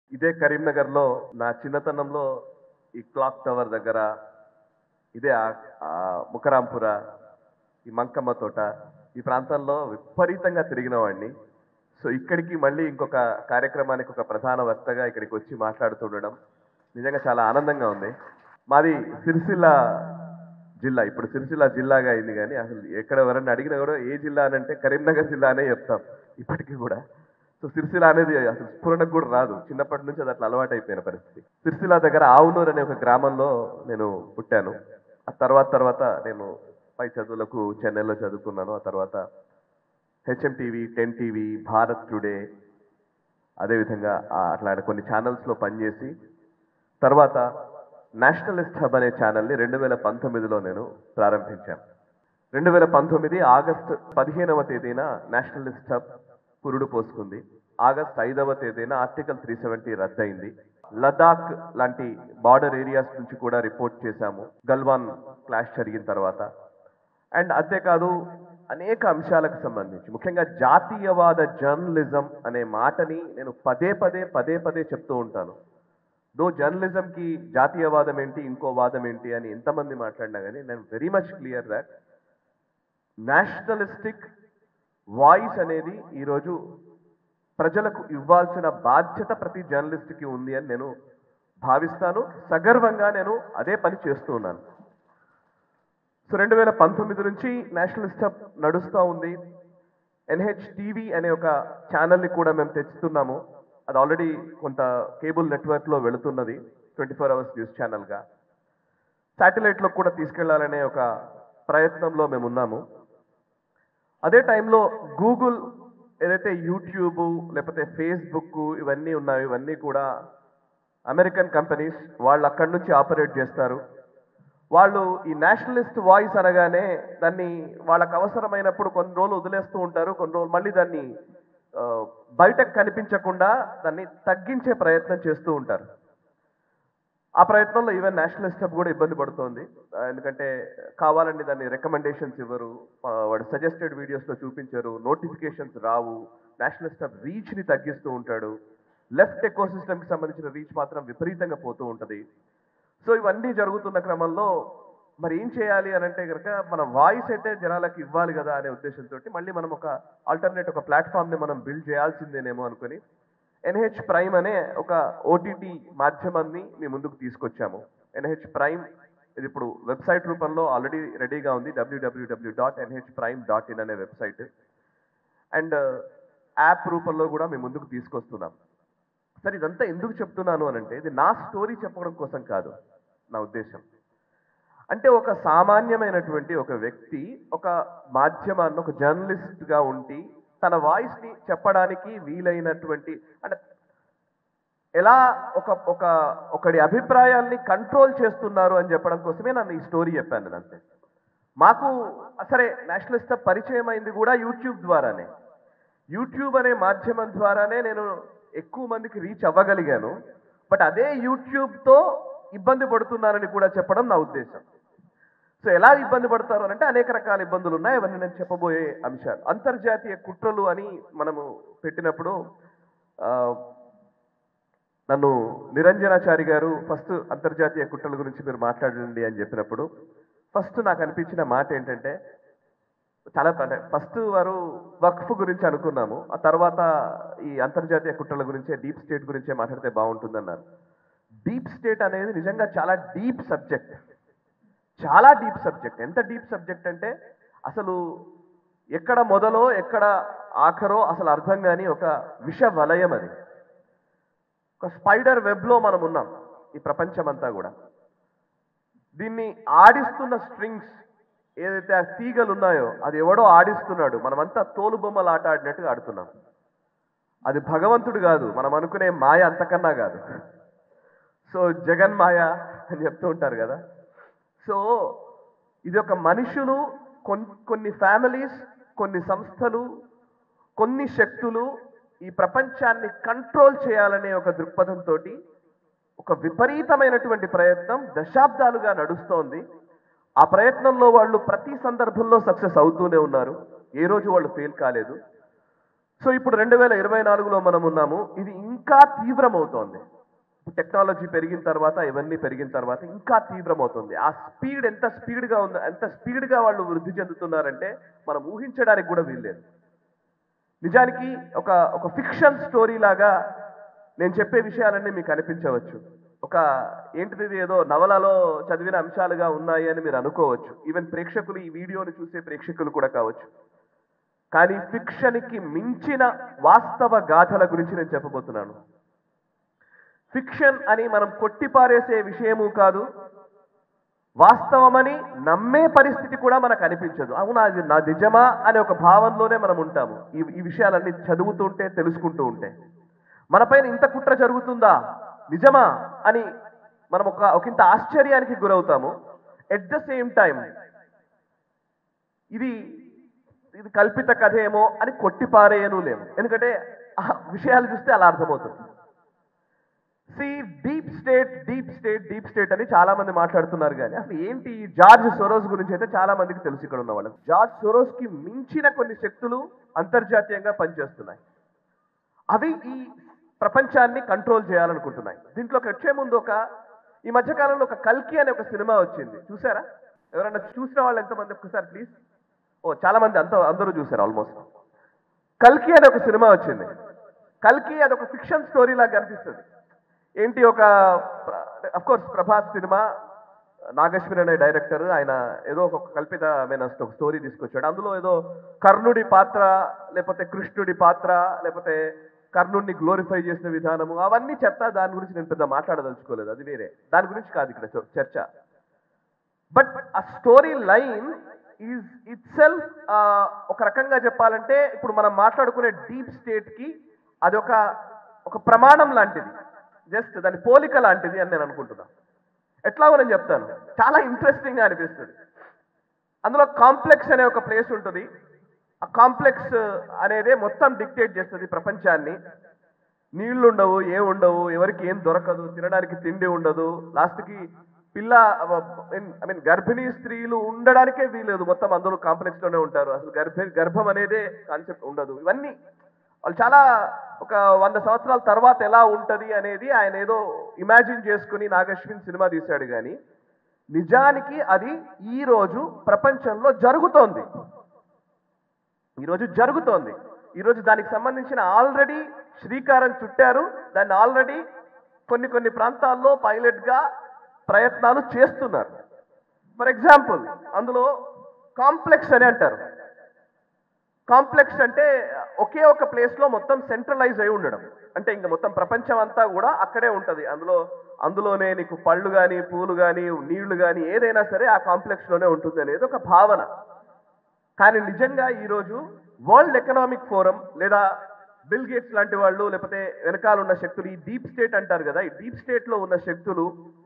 ఇదే కరీంనగర్లో నా చిన్నతనంలో ఈ క్లాక్ టవర్ దగ్గర ఇదే ఆ- ఆ ముకరాంపుర ఈ మంకమ్మ తోట ఈ ప్రాంతాల్లో విపరీతంగా తిరిగిన వాడిని సో ఇక్కడికి మళ్ళీ ఇంకొక కార్యక్రమానికి ఒక ప్రధాన వక్తగా ఇక్కడికి వచ్చి మాట్లాడుతుండడం నిజంగా చాలా ఆనందంగా ఉంది మాది సిరిసిల్ల జిల్లా ఇప్పుడు సిరిసిల్ల జిల్లాగా అయింది కానీ అసలు ఎక్కడ ఎవరన్నా అడిగినా కూడా ఏ జిల్లా అని అంటే కరీంనగర్ జిల్లా అనే చెప్తాం ఇప్పటికీ కూడా సో సిరిసిల్ల అనేది అసలు స్ఫురణకు కూడా రాదు చిన్నప్పటి నుంచి అది అట్లా అలవాటు అయిపోయిన పరిస్థితి సిరిసిల్ల దగ్గర ఆవునూరు అనే ఒక గ్రామంలో నేను పుట్టాను ఆ తర్వాత తర్వాత నేను పై చదువులకు చెన్నైలో చదువుకున్నాను ఆ తర్వాత HM TV ten TV Bharat today అదేవిధంగా ఆ అట్లా కొన్ని ఛానల్స్లో పనిచేసి తర్వాత నేషనలిస్ట్ హబ్ అనే ఛానల్ని రెండు వేల పంతొమ్మిదిలో నేను ప్రారంభించాను రెండు వేల పంతొమ్మిది ఆగస్టు పదిహేనవ తేదీన నేషనలిస్ట్ హబ్ పురుడు పోసుకుంది ఆగస్ట్ ఐదవ తేదీన ఆర్టికల్ త్రీ సెవెంటీ రద్దయింది లదాఖ్ లాంటి బార్డర్ ఏరియాస్ నుంచి కూడా రిపోర్ట్ చేశాము గల్వాన్ క్లాష్ జరిగిన తర్వాత అండ్ అంతేకాదు అనేక అంశాలకు సంబంధించి ముఖ్యంగా జాతీయవాద జర్నలిజం అనే మాటని నేను పదే పదే పదే పదే చెప్తూ ఉంటాను దో జర్నలిజంకి జాతీయవాదం ఏంటి ఇంకో వాదం ఏంటి అని ఎంతమంది మాట్లాడినా కానీ నేను very much clear that nationalistic voice అనేది ఈరోజు ప్రజలకు ఇవ్వాల్సిన బాధ్యత ప్రతి జర్నలిస్ట్కి ఉంది అని నేను భావిస్తాను సగర్వంగా నేను అదే పని చేస్తూ ఉన్నాను సో రెండు వేల పంతొమ్మిది నుంచి నేషనలిస్ట్ హబ్ నడుస్తూ ఉంది ఎన్హెచ్ టీవీ అనే ఒక ఛానల్ని కూడా మేము తెచ్చుతున్నాము అది ఆల్రెడీ కొంత కేబుల్ నెట్వర్క్లో వెళుతున్నది ట్వంటీ ఫోర్ అవర్స్ న్యూస్ ఛానల్గా శాటిలైట్లో కూడా తీసుకెళ్లాలనే ఒక ప్రయత్నంలో మేము ఉన్నాము అదే టైంలో గూగుల్ ఏదైతే యూట్యూబ్ లేకపోతే ఫేస్బుక్ ఇవన్నీ ఉన్నాయో ఇవన్నీ కూడా అమెరికన్ కంపెనీస్ వాళ్ళు అక్కడి నుంచి ఆపరేట్ చేస్తారు వాళ్ళు ఈ నేషనలిస్ట్ వాయిస్ అనగానే దాన్ని వాళ్ళకి అవసరమైనప్పుడు కొన్ని రోజులు వదిలేస్తూ ఉంటారు కొన్ని రోజులు మళ్ళీ దాన్ని ఆ, బయటకు కనిపించకుండా దాన్ని తగ్గించే ప్రయత్నం చేస్తూ ఉంటారు ఆ ప్రయత్నంలో ఈవెన్ నేషనలిస్ట్ హబ్ కూడా ఇబ్బంది పడుతోంది ఆ, ఎందుకంటే కావాలని దాన్ని రికమెండేషన్స్ ఇవ్వరు ఆ, వాడు సజెస్టెడ్ వీడియోస్లో చూపించరు నోటిఫికేషన్స్ రావు నేషనలిస్ట్ హబ్ రీచ్ని తగ్గిస్తూ ఉంటాడు లెఫ్ట్ ఎకో కి సంబంధించిన రీచ్ మాత్రం విపరీతంగా పోతూ ఉంటుంది సో ఇవన్నీ జరుగుతున్న క్రమంలో మరి ఏం చేయాలి అని అంటే కనుక మన వాయిస్ అయితే జనాలకు ఇవ్వాలి కదా అనే ఉద్దేశంతో మళ్ళీ మనం ఒక ఆల్టర్నేట్ ఒక ప్లాట్ఫామ్ని మనం బిల్డ్ చేయాల్సిందేనేమో అనుకుని ఎన్హెచ్ ప్రైమ్ అనే ఒక ఓటీటీ మాధ్యమాన్ని మీ ముందుకు తీసుకొచ్చాము ఎన్హెచ్ ప్రైమ్ ఇది ఇప్పుడు వెబ్సైట్ రూపంలో ఆల్రెడీ రెడీగా ఉంది WWW dot NH prime dot in అనే వెబ్సైట్ అండ్ యాప్ రూపంలో కూడా మేము ముందుకు తీసుకొస్తున్నాం సరే ఇదంతా ఎందుకు చెప్తున్నాను అని అంటే ఇది నా స్టోరీ చెప్పడం కోసం కాదు నా ఉద్దేశం అంటే ఒక సామాన్యమైనటువంటి ఒక వ్యక్తి ఒక మాధ్యమాన్ని ఒక జర్నలిస్ట్ గా ఉండి తన వాయిస్ ని చెప్పడానికి వీలైనటువంటి అంటే ఎలా ఒక ఒక ఒకడి అభిప్రాయాల్ని కంట్రోల్ చేస్తున్నారు అని చెప్పడం కోసమే నన్ను ఈ స్టోరీ చెప్పాను నేను అంతే మాకు సరే నేషనలిస్ట్ పరిచయం అయింది కూడా యూట్యూబ్ ద్వారానే యూట్యూబ్ అనే మాధ్యమం ద్వారానే నేను ఎక్కువ మందికి రీచ్ అవ్వగలిగాను బట్ అదే యూట్యూబ్తో ఇబ్బంది పడుతున్నానని కూడా చెప్పడం నా ఉద్దేశం సో ఎలా ఇబ్బంది పడతారు అని అంటే అనేక రకాల ఇబ్బందులు ఉన్నాయి అవన్నీ నేను చెప్పబోయే అంశాలు అంతర్జాతీయ కుట్రలు అని మనము పెట్టినప్పుడు ఆ, నన్ను నిరంజనాచారి గారు ఫస్ట్ అంతర్జాతీయ కుట్రల గురించి మీరు మాట్లాడండి అని చెప్పినప్పుడు ఫస్ట్ నాకు అనిపించిన మాట ఏంటంటే చాలా ఫస్ట్ వారు వక్ఫ్ గురించి అనుకున్నాము ఆ తర్వాత ఈ అంతర్జాతీయ కుట్రల గురించే డీప్ స్టేట్ గురించే మాట్లాడితే బాగుంటుందన్నారు డీప్ స్టేట్ అనేది నిజంగా చాలా డీప్ సబ్జెక్ట్ చాలా డీప్ సబ్జెక్ట్ ఎంత డీప్ సబ్జెక్ట్ అంటే అసలు ఎక్కడ మొదలో ఎక్కడ ఆఖరో అసలు అర్థం కాని ఒక విష వలయం అది ఒక స్పైడర్ వెబ్లో మనం ఉన్నాం ఈ ప్రపంచమంతా కూడా దీన్ని ఆడిస్తున్న స్ట్రింగ్స్ ఏదైతే ఆ తీగలు ఉన్నాయో అది ఎవడో ఆడిస్తున్నాడు మనమంతా తోలు బొమ్మలు ఆట ఆడినట్టుగా ఆడుతున్నాం అది భగవంతుడు కాదు మనం అనుకునే మాయ అంతకన్నా కాదు సో జగన్ మాయ అని చెప్తూ ఉంటారు కదా సో ఇది ఒక మనుషులు కొన్- కొన్ని ఫ్యామిలీస్ కొన్ని సంస్థలు కొన్ని శక్తులు ఈ ప్రపంచాన్ని కంట్రోల్ చేయాలనే ఒక దృక్పథంతో ఒక విపరీతమైనటువంటి ప్రయత్నం దశాబ్దాలుగా నడుస్తోంది ఆ ప్రయత్నంలో వాళ్ళు ప్రతి సందర్భంలో సక్సెస్ అవుతూనే ఉన్నారు ఏ రోజు వాళ్ళు ఫెయిల్ కాలేదు సో ఇప్పుడు రెండు వేల ఇరవై నాలుగులో మనం ఉన్నాము ఇది ఇంకా తీవ్రమవుతోంది టెక్నాలజీ పెరిగిన తర్వాత ఇవన్నీ పెరిగిన తర్వాత ఇంకా తీవ్రమవుతుంది ఆ స్పీడ్ ఎంత స్పీడ్గా ఉంది ఎంత స్పీడ్గా వాళ్ళు వృద్ధి చెందుతున్నారంటే మనం ఊహించడానికి కూడా వీల్లేదు నిజానికి ఒక ఒక ఫిక్షన్ స్టోరీ లాగా నేను చెప్పే విషయాలన్నీ మీకు అనిపించవచ్చు ఒక ఏంటిది ఇది ఏదో నవలలో చదివిన అంశాలుగా ఉన్నాయి అని మీరు అనుకోవచ్చు ఈవెన్ ప్రేక్షకులు ఈ వీడియోని చూసే ప్రేక్షకులు కూడా కావచ్చు కానీ ఫిక్షన్కి మించిన వాస్తవ గాథల గురించి నేను చెప్పబోతున్నాను ఫిక్షన్ అని మనం కొట్టిపారేసే విషయము కాదు వాస్తవమని నమ్మే పరిస్థితి కూడా మనకు అనిపించదు అవునా అది నా నిజమా అనే ఒక భావనలోనే మనం ఉంటాము ఈ ఈ విషయాలన్నీ చదువుతుంటే తెలుసుకుంటూ ఉంటే మనపైన ఇంత కుట్ర జరుగుతుందా నిజమా అని మనం ఒక ఒకంత ఆశ్చర్యానికి గురవుతాము ఎట్ ద సేమ్ టైం ఇది ఇది కల్పిత కథ ఏమో అని కొట్టిపారేయను లేము ఎందుకంటే ఆ విషయాలు చూస్తే అలా అర్థమవుతుంది see deep state deep state deep state అని చాలా మంది మాట్లాడుతున్నారు కానీ అసలు ఏంటి ఈ జార్జ్ సొరోస్ గురించి అయితే చాలా మందికి తెలుసు ఇక్కడ ఉన్న వాళ్ళకి జార్జ్ సొరోస్ కి మించిన కొన్ని శక్తులు అంతర్జాతీయంగా పనిచేస్తున్నాయి అవి ఈ ప్రపంచాన్ని కంట్రోల్ చేయాలనుకుంటున్నాయి దీంట్లోకి వచ్చే ముందు ఒక ఈ మధ్యకాలంలో ఒక కల్కి అనే ఒక సినిమా వచ్చింది చూసారా ఎవరైనా చూసిన వాళ్ళు ఎంతమంది ఒక్కసారి ప్లీజ్ ఓ చాలా మంది అంత అందరూ చూసారు ఆల్మోస్ట్ కల్కి అనే ఒక సినిమా వచ్చింది కల్కి అది ఒక ఫిక్షన్ స్టోరీ లాగా కనిపిస్తుంది ఏంటి ఒక అఫ్ కోర్స్ ప్రభాస్ సినిమా నాగేశ్వరి అనే డైరెక్టర్ ఆయన ఏదో ఒక కల్పితమైన ఒక స్టోరీ తీసుకొచ్చాడు అందులో ఏదో కర్ణుడి పాత్ర లేకపోతే కృష్ణుడి పాత్ర లేకపోతే కర్ణుడిని గ్లోరిఫై చేసిన విధానము అవన్నీ చెప్తా దాని గురించి నేను పెద్ద మాట్లాడదలుచుకోలేదు అది వేరే దాని గురించి కాదు ఇక్కడ చ- చర్చ బట్ ఆ story line is itself ఒక రకంగా చెప్పాలంటే ఇప్పుడు మనం మాట్లాడుకునే డీప్ స్టేట్ కి అది ఒక ఒక ప్రమాణం లాంటిది జస్ట్ దాని పోలిక లాంటిది అని నేను అనుకుంటున్నా ఎట్లాగో నేను చెప్తాను చాలా ఇంట్రెస్టింగ్ గా అనిపిస్తుంది అందులో కాంప్లెక్స్ అనే ఒక ప్లేస్ ఉంటుంది ఆ కాంప్లెక్స్ అనేదే మొత్తం డిక్టేట్ చేస్తుంది ప్రపంచాన్ని నీళ్లు ఉండవు ఏం ఉండవు ఎవరికి ఏం దొరకదు తినడానికి తిండి ఉండదు లాస్ట్కి పిల్ల ఐ మీన్ గర్భిణీ స్త్రీలు ఉండడానికే వీలేదు మొత్తం అందరూ కాంప్లెక్స్ లోనే ఉంటారు అసలు గర్భ గర్భం అనేదే కాన్సెప్ట్ ఉండదు ఇవన్నీ వాళ్ళు చాలా ఒక వంద సంవత్సరాల తర్వాత ఎలా ఉంటది అనేది ఆయన ఏదో ఇమాజిన్ చేసుకుని నాగశ్విన్ సినిమా తీశాడు కానీ నిజానికి అది ఈ రోజు ప్రపంచంలో జరుగుతోంది ఈరోజు జరుగుతోంది ఈరోజు దానికి సంబంధించిన ఆల్రెడీ శ్రీకారం చుట్టారు దాన్ని ఆల్రెడీ కొన్ని కొన్ని ప్రాంతాల్లో పైలట్ గా ప్రయత్నాలు చేస్తున్నారు ఫర్ ఎగ్జాంపుల్ అందులో కాంప్లెక్స్ అని అంటారు కాంప్లెక్స్ అంటే ఒకే ఒక ప్లేస్ లో మొత్తం సెంట్రలైజ్ అయి ఉండడం అంటే ఇంకా మొత్తం ప్రపంచం అంతా కూడా అక్కడే ఉంటది అందులో అందులోనే నీకు పళ్ళు కానీ పూలు కానీ నీళ్లు కానీ ఏదైనా సరే ఆ కాంప్లెక్స్ లోనే ఉంటుంది అనేది ఒక భావన కానీ నిజంగా ఈరోజు వరల్డ్ ఎకనామిక్ ఫోరం లేదా బిల్ గేట్స్ లాంటి వాళ్ళు లేకపోతే వెనకాల ఉన్న శక్తులు ఈ డీప్ స్టేట్ అంటారు కదా ఈ డీప్ స్టేట్ లో ఉన్న శక్తులు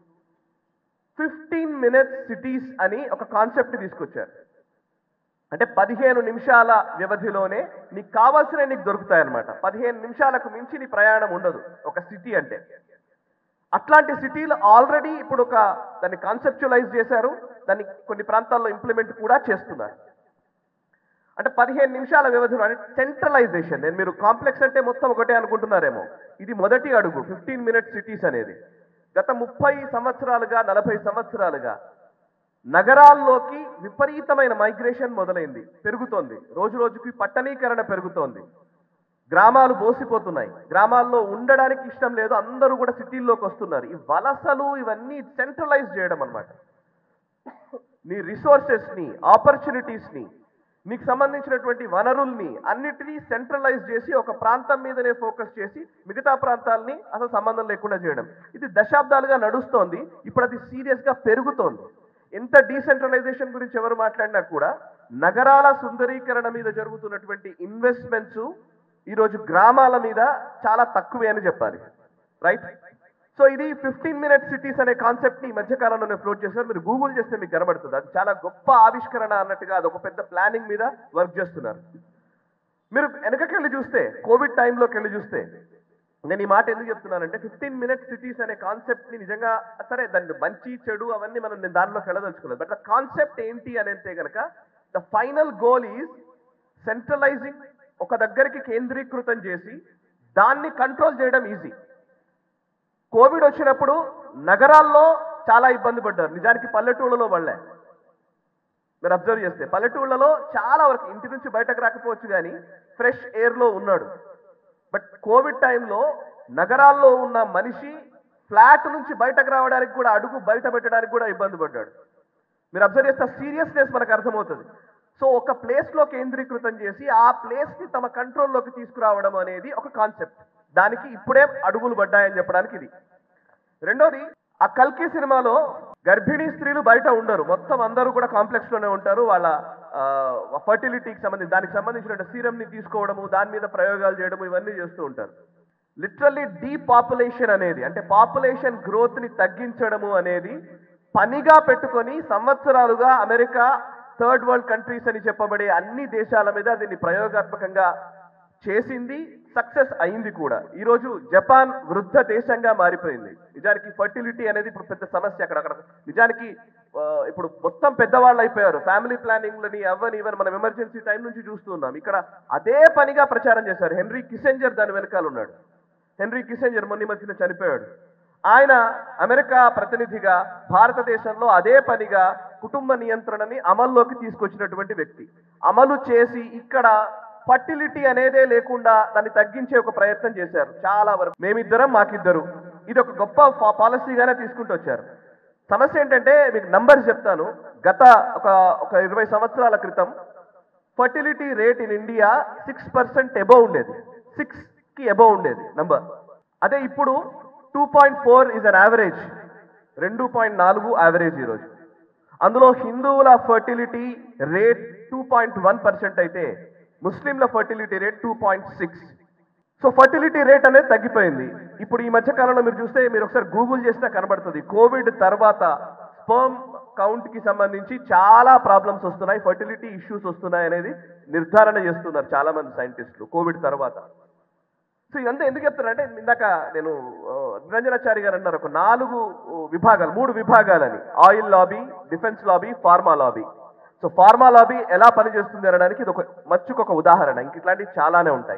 ఫిఫ్టీన్ మినిట్స్ సిటీస్ అని ఒక కాన్సెప్ట్ తీసుకొచ్చారు అంటే పదిహేను నిమిషాల వ్యవధిలోనే నీకు కావాల్సిన నీకు దొరుకుతాయి అనమాట పదిహేను నిమిషాలకు మించి నీ ప్రయాణం ఉండదు ఒక సిటీ అంటే అట్లాంటి సిటీలు ఆల్రెడీ ఇప్పుడు ఒక దాన్ని కాన్సెప్చువలైజ్ చేశారు దాన్ని కొన్ని ప్రాంతాల్లో ఇంప్లిమెంట్ కూడా చేస్తున్నారు అంటే పదిహేను నిమిషాల వ్యవధిలో అంటే సెంట్రలైజేషన్ నేను మీరు కాంప్లెక్స్ అంటే మొత్తం ఒకటే అనుకుంటున్నారేమో ఇది మొదటి అడుగు ఫిఫ్టీన్ మినిట్ సిటీస్ అనేది గత ముప్పై సంవత్సరాలుగా నలభై సంవత్సరాలుగా నగరాల్లోకి విపరీతమైన మైగ్రేషన్ మొదలైంది పెరుగుతోంది రోజు రోజుకి పట్టణీకరణ పెరుగుతోంది గ్రామాలు బోసిపోతున్నాయి గ్రామాల్లో ఉండడానికి ఇష్టం లేదు అందరూ కూడా సిటీల్లోకి వస్తున్నారు ఈ వలసలు ఇవన్నీ సెంట్రలైజ్ చేయడం అన్నమాట నీ రిసోర్సెస్ ని ఆపర్చునిటీస్ ని నీకు సంబంధించినటువంటి వనరుల్ని అన్నిటినీ సెంట్రలైజ్ చేసి ఒక ప్రాంతం మీదనే ఫోకస్ చేసి మిగతా ప్రాంతాలని అసలు సంబంధం లేకుండా చేయడం ఇది దశాబ్దాలుగా నడుస్తోంది ఇప్పుడు అది సీరియస్ గా పెరుగుతోంది ఎంత డీసెంట్రలైజేషన్ గురించి ఎవరు మాట్లాడినా కూడా నగరాల సుందరీకరణ మీద జరుగుతున్నటువంటి ఇన్వెస్ట్మెంట్స్ ఈరోజు గ్రామాల మీద చాలా తక్కువే అని చెప్పాలి రైట్ సో ఇది ఫిఫ్టీన్ మినిట్ సిటీస్ అనే కాన్సెప్ట్ ని ఈ మధ్య కాలంలోనే ఫ్లోట్ చేశారు మీరు గూగుల్ చేస్తే మీకు కనబడుతుంది అది చాలా గొప్ప ఆవిష్కరణ అన్నట్టుగా అది ఒక పెద్ద ప్లానింగ్ మీద వర్క్ చేస్తున్నారు మీరు వెనకకి వెళ్ళి చూస్తే కోవిడ్ టైంలోకి వెళ్ళి చూస్తే నేను ఈ మాట ఎందుకు చెప్తున్నానంటే ఫిఫ్టీన్ మినిట్ సిటీస్ అనే కాన్సెప్ట్ ని నిజంగా సరే దాని మంచి చెడు అవన్నీ మనం నేను దానిలోకి వెళ్ళదలుచుకోలేదు బట్ ద కాన్సెప్ట్ ఏంటి అని అంటే గనక the final goal is centralising ఒక దగ్గరికి కేంద్రీకృతం చేసి దాన్ని కంట్రోల్ చేయడం ఈజీ కోవిడ్ వచ్చినప్పుడు నగరాల్లో చాలా ఇబ్బంది పడ్డారు నిజానికి పల్లెటూళ్ళలో పడలే మీరు అబ్జర్వ్ చేస్తే పల్లెటూళ్ళలో చాలా వరకు ఇంటి నుంచి బయటకు రాకపోవచ్చు కానీ ఫ్రెష్ ఎయిర్లో ఉన్నాడు బట్ కోవిడ్ టైంలో నగరాల్లో ఉన్న మనిషి ఫ్లాట్ నుంచి బయటకు రావడానికి కూడా అడుగు బయట పెట్టడానికి కూడా ఇబ్బంది పడ్డాడు మీరు అబ్జర్వ్ చేస్తే సీరియస్నెస్ మనకు అర్థమవుతుంది సో ఒక ప్లేస్ లో కేంద్రీకృతం చేసి ఆ ప్లేస్ ని తమ కంట్రోల్లోకి తీసుకురావడం అనేది ఒక కాన్సెప్ట్ దానికి ఇప్పుడే అడుగులు పడ్డాయని చెప్పడానికి ఇది రెండోది ఆ కల్కి సినిమాలో గర్భిణీ స్త్రీలు బయట ఉండరు మొత్తం అందరూ కూడా కాంప్లెక్స్ లోనే ఉంటారు వాళ్ళ ఫర్టిలిటీకి సంబంధించి దానికి సంబంధించిన సీరం ని తీసుకోవడము దాని మీద ప్రయోగాలు చేయడము ఇవన్నీ చేస్తూ ఉంటారు లిటరల్లీ డీపాపులేషన్ అనేది అంటే పాపులేషన్ గ్రోత్ ని తగ్గించడము అనేది పనిగా పెట్టుకొని సంవత్సరాలుగా అమెరికా థర్డ్ వరల్డ్ కంట్రీస్ అని చెప్పబడే అన్ని దేశాల మీద దీన్ని ప్రయోగాత్మకంగా చేసింది సక్సెస్ అయింది కూడా ఈరోజు జపాన్ వృద్ధ దేశంగా మారిపోయింది నిజానికి ఫర్టిలిటీ అనేది ఇప్పుడు పెద్ద సమస్య అక్కడ అక్కడ నిజానికి ఆ, ఇప్పుడు మొత్తం పెద్దవాళ్ళు అయిపోయారు ఫ్యామిలీ ప్లానింగ్ లని అవని ఇవని మనం ఎమర్జెన్సీ టైం నుంచి చూస్తున్నాం ఇక్కడ అదే పనిగా ప్రచారం చేశారు హెన్రీ కిసెంజర్ దాని వెనకాల ఉన్నాడు హెన్రీ కిసెంజర్ మొన్న ఈ మధ్యన చనిపోయాడు ఆయన అమెరికా ప్రతినిధిగా భారతదేశంలో అదే పనిగా కుటుంబ నియంత్రణని అమల్లోకి తీసుకొచ్చినటువంటి వ్యక్తి అమలు చేసి ఇక్కడ ఫర్టిలిటీ అనేదే లేకుండా దాన్ని తగ్గించే ఒక ప్రయత్నం చేశారు చాలా వరకు మేమిద్దరం మాకిద్దరు ఇది ఒక గొప్ప పా- పాలసీగానే తీసుకుంటూ వచ్చారు సమస్య ఏంటంటే మీకు నంబర్స్ చెప్తాను గత ఒక ఒక ఇరవై సంవత్సరాల క్రితం fertility rate in India six percent above ఉండేది సిక్స్ కి ఎబో ఉండేది నంబర్ అదే ఇప్పుడు two point four is on average రెండు పాయింట్ నాలుగు యావరేజ్ ఈరోజు అందులో హిందువుల fertility rate two point one percent అయితే ముస్లింల fertility rate two point six so fertility rate అనేది తగ్గిపోయింది ఇప్పుడు ఈ మధ్య కాలంలో మీరు చూస్తే మీరు ఒకసారి గూగుల్ చేసినా కనబడుతుంది కోవిడ్ తర్వాత స్పర్మ్ కౌంట్ కి సంబంధించి చాలా ప్రాబ్లమ్స్ వస్తున్నాయి ఫర్టిలిటీ ఇష్యూస్ వస్తున్నాయి అనేది నిర్ధారణ చేస్తున్నారు చాలా మంది సైంటిస్టులు కోవిడ్ తర్వాత సో ఇదంతా ఎందుకు చెప్తున్నారంటే ఇందాక నేను ఆ, నిరంజనాచారి గారు అన్నారు ఒక నాలుగు ఆ, విభాగాలు మూడు విభాగాలని oil lobby defence lobby pharma lobby so pharma lobby ఎలా పనిచేస్తుంది అనడానికి ఇది ఒక మచ్చుకు ఒక ఉదాహరణ ఇంక ఇట్లాంటివి చాలానే ఉంటాయి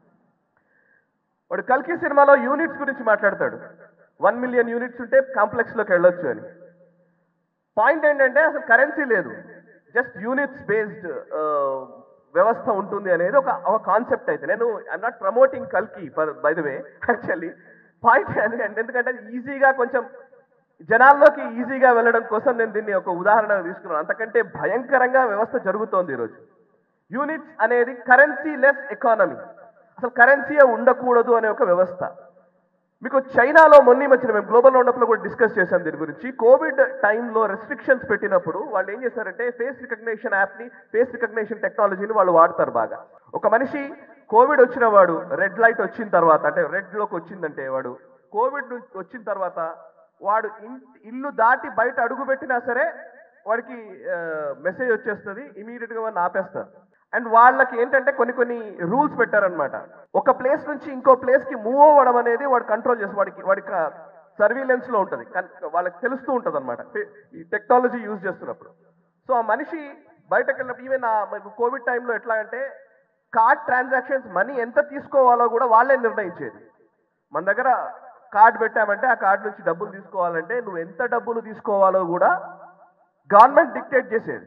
వాడు కల్కి సినిమాలో యూనిట్స్ గురించి మాట్లాడతాడు వన్ మిలియన్ యూనిట్స్ ఉంటే కాంప్లెక్స్ లోకి వెళ్ళొచ్చు అని పాయింట్ ఏంటంటే అసలు కరెన్సీ లేదు జస్ట్ యూనిట్స్ బేస్డ్ వ్యవస్థ ఉంటుంది అనేది ఒక ఒక కాన్సెప్ట్ అయితే నేను ఐఎమ్ నాట్ ప్రమోటింగ్ కల్కి for by the way actually point ఎందుకంటే ఎందుకంటే ఈజీగా కొంచెం జనాల్లోకి ఈజీగా వెళ్ళడం కోసం నేను దీన్ని ఒక ఉదాహరణ తీసుకున్నాను అంతకంటే భయంకరంగా వ్యవస్థ జరుగుతోంది ఈరోజు యూనిట్స్ అనేది కరెన్సీ లెస్ ఎకానమీ అసలు కరెన్సీయే ఉండకూడదు అనే ఒక వ్యవస్థ మీకు చైనాలో మొన్న వచ్చిన మేము గ్లోబల్ రౌండప్లో కూడా డిస్కస్ చేశాం దీని గురించి కోవిడ్ టైంలో రెస్ట్రిక్షన్స్ పెట్టినప్పుడు వాళ్ళు ఏం చేశారంటే ఫేస్ రికగ్నేషన్ యాప్ని ఫేస్ రికగ్నేషన్ టెక్నాలజీని వాళ్ళు వాడతారు బాగా ఒక మనిషి కోవిడ్ వచ్చిన వాడు రెడ్ లైట్ వచ్చిన తర్వాత అంటే రెడ్ లోకి వచ్చిందంటే వాడు కోవిడ్ నుంచి వచ్చిన తర్వాత వాడు ఇన్- ఇల్లు దాటి బయట అడుగు పెట్టినా సరే వాడికి మెసేజ్ వచ్చేస్తుంది ఇమీడియట్ గా వాడిని ఆపేస్తారు అండ్ వాళ్ళకి ఏంటంటే కొన్ని కొన్ని రూల్స్ పెట్టారనమాట ఒక ప్లేస్ నుంచి ఇంకో ప్లేస్ కి మూవ్ అవ్వడం అనేది వాడు కంట్రోల్ చేసి వాడికి వాడికి సర్వీలెన్స్ లో ఉంటుంది వాళ్ళకి తెలుస్తూ ఉంటుంది అనమాట ఈ టెక్నాలజీ యూజ్ చేస్తున్నప్పుడు సో ఆ మనిషి బయటకు వెళ్ళినప్పుడు ఈవెన్ కోవిడ్ టైంలో ఎట్లా అంటే కార్డ్ ట్రాన్సాక్షన్స్ మనీ ఎంత తీసుకోవాలో కూడా వాళ్ళే నిర్ణయించేది మన దగ్గర కార్డ్ పెట్టామంటే ఆ కార్డ్ నుంచి డబ్బులు తీసుకోవాలంటే నువ్వు ఎంత డబ్బులు తీసుకోవాలో కూడా గవర్నమెంట్ డిక్టేట్ చేసేది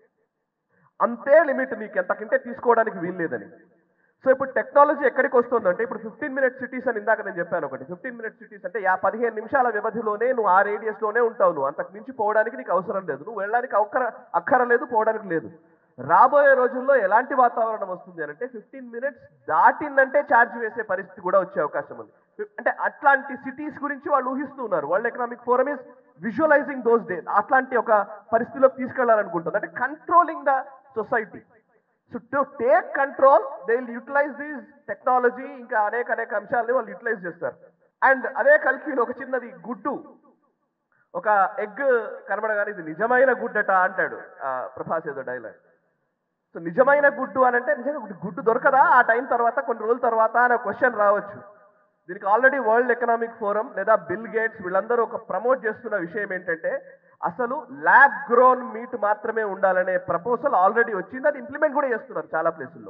అంతే లిమిట్ నీకు ఎంతకంటే తీసుకోవడానికి వీల్లేదని సో ఇప్పుడు టెక్నాలజీ ఎక్కడికి వస్తుందంటే ఇప్పుడు ఫిఫ్టీన్ మినిట్ సిటీస్ అని ఇందాక నేను చెప్పాను ఒకటి ఫిఫ్టీన్ మినిట్ సిటీస్ అంటే యా పదిహేను నిమిషాల వ్యవధిలోనే నువ్వు ఆ రేడియస్ లోనే ఉంటావు నువ్వు అంతకు మించి పోవడానికి నీకు అవసరం లేదు నువ్వు వెళ్ళడానికి అక్కర అక్కరలేదు పోవడానికి లేదు రాబోయే రోజుల్లో ఎలాంటి వాతావరణం వస్తుంది అని అంటే ఫిఫ్టీన్ మినిట్స్ దాటిందంటే ఛార్జ్ వేసే పరిస్థితి కూడా వచ్చే అవకాశం ఉంది అంటే అట్లాంటి సిటీస్ గురించి వాళ్ళు ఊహిస్తున్నారు World Economic Forum is visualising those days అట్లాంటి ఒక పరిస్థితిలోకి తీసుకెళ్లాలనుకుంటుంది అంటే controlling the society so to take control they will utilise these technology ఇంకా అనేక అనేక అంశాలని వాళ్ళు యూటిలైజ్ చేస్తారు అండ్ అదే కలికి ఒక చిన్నది గుడ్డు ఒక ఎగ్ కనబడగానే ఇది నిజమైన గుడ్డట అంటాడు ఆ ప్రభాస్ ఏదో డైలాగ్ సో నిజమైన గుడ్డు అని అంటే నిజంగా గుడ్డు- గుడ్డు దొరకదా ఆ టైం తర్వాత కొన్ని రోజుల తర్వాత అనే క్వశ్చన్ రావచ్చు దీనికి ఆల్రెడీ వరల్డ్ ఎకనామిక్ ఫోరం లేదా బిల్ గేట్స్ వీళ్ళందరూ ఒక ప్రమోట్ చేస్తున్న విషయం ఏంటంటే అసలు ల్యాబ్ గ్రోన్ మీట్ మాత్రమే ఉండాలనే ప్రపోజల్ ఆల్రెడీ వచ్చింది అది ఇంప్లిమెంట్ కూడా చేస్తున్నారు చాలా ప్లేసుల్లో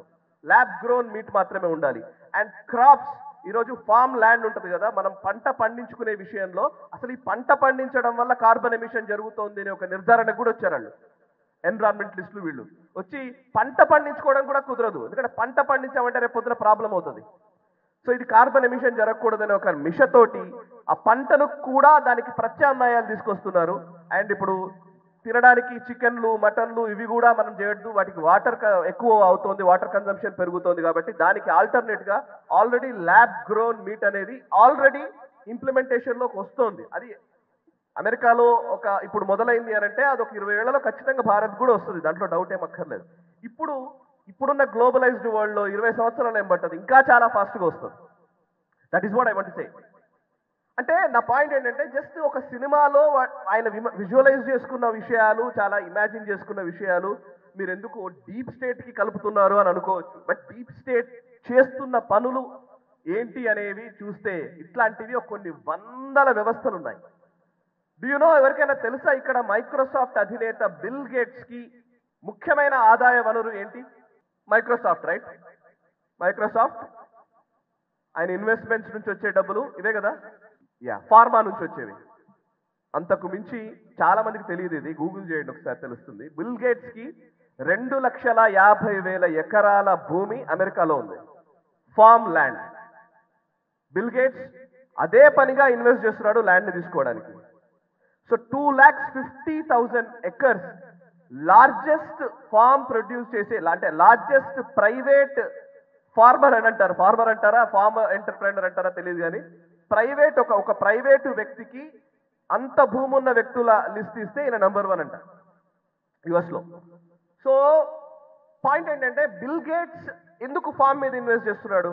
ల్యాబ్ గ్రోన్ మీట్ మాత్రమే ఉండాలి అండ్ క్రాప్స్ ఈరోజు ఫార్మ్ ల్యాండ్ ఉంటుంది కదా మనం పంట పండించుకునే విషయంలో అసలు ఈ పంట పండించడం వల్ల కార్బన్ ఎమిషన్ జరుగుతోంది అనే ఒక నిర్ధారణకు కూడా వచ్చారండి ఎన్విరాన్మెంటలిస్టులు వీళ్ళు వచ్చి పంట పండించుకోవడం కూడా కుదరదు ఎందుకంటే పంట పండించామంటే రేపు పొద్దున ప్రాబ్లం అవుతుంది సో ఇది కార్బన్ ఎమిషన్ జరగకూడదనే ఒక మిషతోటి ఆ పంటను కూడా దానికి ప్రత్యామ్నాయాలు తీసుకొస్తున్నారు అండ్ ఇప్పుడు తినడానికి చికెన్లు మటన్లు ఇవి కూడా మనం చేయొద్దు వాటికి వాటర్ ఎక్కువ అవుతోంది వాటర్ కన్సంప్షన్ పెరుగుతోంది కాబట్టి దానికి ఆల్టర్నేట్ గా ఆల్రెడీ ల్యాబ్ గ్రోన్ మీట్ అనేది ఆల్రెడీ ఇంప్లిమెంటేషన్ లోకి వస్తోంది అది అమెరికాలో ఒక ఇప్పుడు మొదలైంది అని అంటే అది ఒక ఇరవై ఏళ్లలో ఖచ్చితంగా భారత్ కూడా వస్తుంది దాంట్లో డౌట్ ఏం అక్కర్లేదు ఇప్పుడు ఇప్పుడున్న గ్లోబలైజ్డ్ వరల్డ్ లో ఇరవై సంవత్సరాలు ఏం పట్టదు ఇంకా చాలా ఫాస్ట్ గా వస్తుంది that is what I want say అంటే నా పాయింట్ ఏంటంటే జస్ట్ ఒక సినిమాలో వా- ఆయన విజువలైజ్ చేసుకున్న విషయాలు చాలా ఇమాజిన్ చేసుకున్న విషయాలు మీరు ఎందుకు డీప్ స్టేట్ కి కలుపుతున్నారు అని అనుకోవచ్చు బట్ డీప్ స్టేట్ చేస్తున్న పనులు ఏంటి అనేవి చూస్తే ఇట్లాంటివి ఒక కొన్ని వందల వ్యవస్థలు ఉన్నాయి డూ యు నో ఎవరికైనా తెలుసా ఇక్కడ మైక్రోసాఫ్ట్ అధినేత బిల్ గేట్స్ కి ముఖ్యమైన ఆదాయ వనరు ఏంటి మైక్రోసాఫ్ట్ రైట్ మైక్రోసాఫ్ట్ ఆయన ఇన్వెస్ట్మెంట్స్ నుంచి వచ్చే డబ్బులు ఇవే కదా యా ఫార్మా నుంచి వచ్చేవి అంతకు మించి చాలా మందికి తెలియదు ఇది గూగుల్ చేయండి ఒకసారి తెలుస్తుంది బిల్ గేట్స్ కి రెండు లక్షల యాభై వేల ఎకరాల భూమి అమెరికాలో ఉంది ఫార్మ్ ల్యాండ్ బిల్ గేట్స్ అదే పనిగా ఇన్వెస్ట్ చేస్తున్నాడు ల్యాండ్ ని తీసుకోవడానికి so two lakhs fifty thousand acres largest farm produce చేసే అంటే లార్జెస్ట్ ప్రైవేట్ ఫార్మర్ అని అంటారు ఫార్మర్ అంటారా ఫార్మ్ ఎంటర్ప్రైనర్ అంటారా తెలియదు కానీ ప్రైవేట్ ఒక ఒక ప్రైవేటు వ్యక్తికి అంత భూమి ఉన్న వ్యక్తుల లిస్ట్ ఇస్తే ఈయన నంబర్ వన్ అంట యుఎస్ లో సో పాయింట్ ఏంటంటే బిల్ గేట్స్ ఎందుకు ఫార్మ్ మీద ఇన్వెస్ట్ చేస్తున్నాడు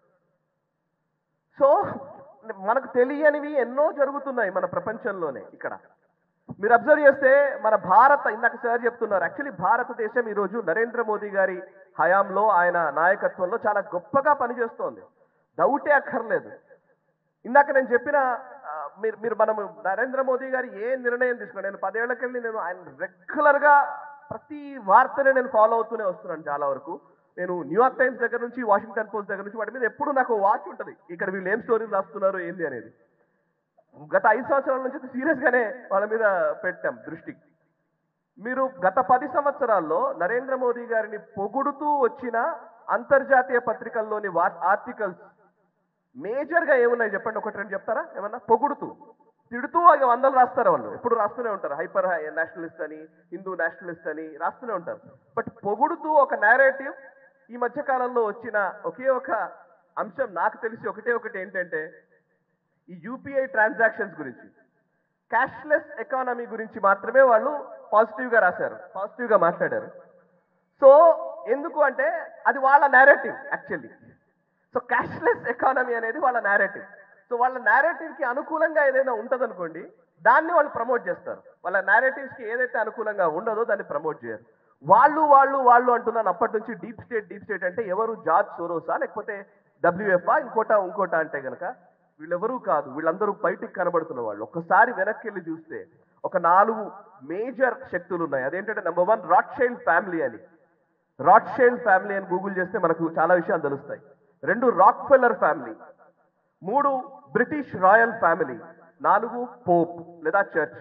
సో మనకు తెలియనివి ఎన్నో జరుగుతున్నాయి మన ప్రపంచంలోనే ఇక్కడ మీరు అబ్జర్వ్ చేస్తే మన భారత ఇందాక సార్ చెప్తున్నారు యాక్చువల్లీ భారతదేశం ఈరోజు నరేంద్ర మోదీ గారి హయాంలో ఆయన నాయకత్వంలో చాలా గొప్పగా పనిచేస్తోంది డౌటే అక్కర్లేదు ఇందాక నేను చెప్పిన ఆ, మీరు మీరు మనము నరేంద్ర మోదీ గారు ఏ నిర్ణయం తీసుకున్నాను నేను పదేళ్లకెళ్ళి నేను ఆయన రెగ్యులర్ గా ప్రతి వార్తని నేను ఫాలో అవుతూనే వస్తున్నాను చాలా వరకు నేను న్యూయార్క్ టైమ్స్ దగ్గర నుంచి వాషింగ్టన్ పోస్ట్ దగ్గర నుంచి వాటి మీద ఎప్పుడు నాకు వాచ్ ఉంటుంది ఇక్కడ వీళ్ళు ఏం స్టోరీలు రాస్తున్నారు ఏంది అనేది గత ఐదు సంవత్సరాల నుంచి సీరియస్ గానే వాళ్ళ మీద పెట్టాం దృష్టికి మీరు గత పది సంవత్సరాల్లో నరేంద్ర మోదీ గారిని పొగుడుతూ వచ్చిన అంతర్జాతీయ పత్రికల్లోని ఆర్టికల్స్ మేజర్ గా ఏమున్నాయి చెప్పండి ఒకటి రెండు చెప్తారా ఏమన్నా పొగుడుతూ తిడుతూ ఇక వందలు రాస్తారు వాళ్ళు ఎప్పుడు రాస్తూనే ఉంటారు హైపర్ నేషనలిస్ట్ అని హిందూ నేషనలిస్ట్ అని రాస్తూనే ఉంటారు బట్ పొగుడుతూ ఒక నేరేటివ్ ఈ మధ్య కాలంలో వచ్చిన ఒకే ఒక అంశం నాకు తెలిసి ఒకటే ఒకటి ఏంటంటే ఈ యూపీఐ ట్రాన్సాక్షన్స్ గురించి క్యాష్లెస్ ఎకానమీ గురించి మాత్రమే వాళ్ళు పాజిటివ్ గా రాశారు పాజిటివ్ గా మాట్లాడారు సో ఎందుకు అంటే అది వాళ్ళ narrative actually so cashless economy అనేది వాళ్ళ నేరేటివ్ సో వాళ్ళ నేరేటివ్ కి అనుకూలంగా ఏదైనా ఉంటదనుకోండి దాన్ని వాళ్ళు ప్రమోట్ చేస్తారు వాళ్ళ నేరేటివ్స్ కి ఏదైతే అనుకూలంగా ఉండదో దాన్ని ప్రమోట్ చేయరు వాళ్ళు వాళ్ళు వాళ్ళు అంటున్నాను అప్పటి నుంచి డీప్ స్టేట్ డీప్ స్టేట్ అంటే ఎవరు జార్జ్ సోరోసా లేకపోతే డబ్ల్యూఎఫ్ఆ ఇంకోట ఇంకోట అంటే గనక వీళ్ళెవరూ కాదు వీళ్ళందరూ బయటికి కనబడుతున్న వాళ్ళు ఒక్కసారి వెనక్కి వెళ్ళి చూస్తే ఒక నాలుగు మేజర్ శక్తులు ఉన్నాయి అదేంటంటే నెంబర్ వన్ రాట్షైల్డ్ ఫ్యామిలీ అని రాట్షైల్డ్ ఫ్యామిలీ అని గూగుల్ చేస్తే మనకు చాలా విషయాలు తెలుస్తాయి రెండు రాక్ ఫెల్లర్ ఫ్యామిలీ మూడు బ్రిటిష్ రాయల్ ఫ్యామిలీ నాలుగు పోప్ లేదా చర్చ్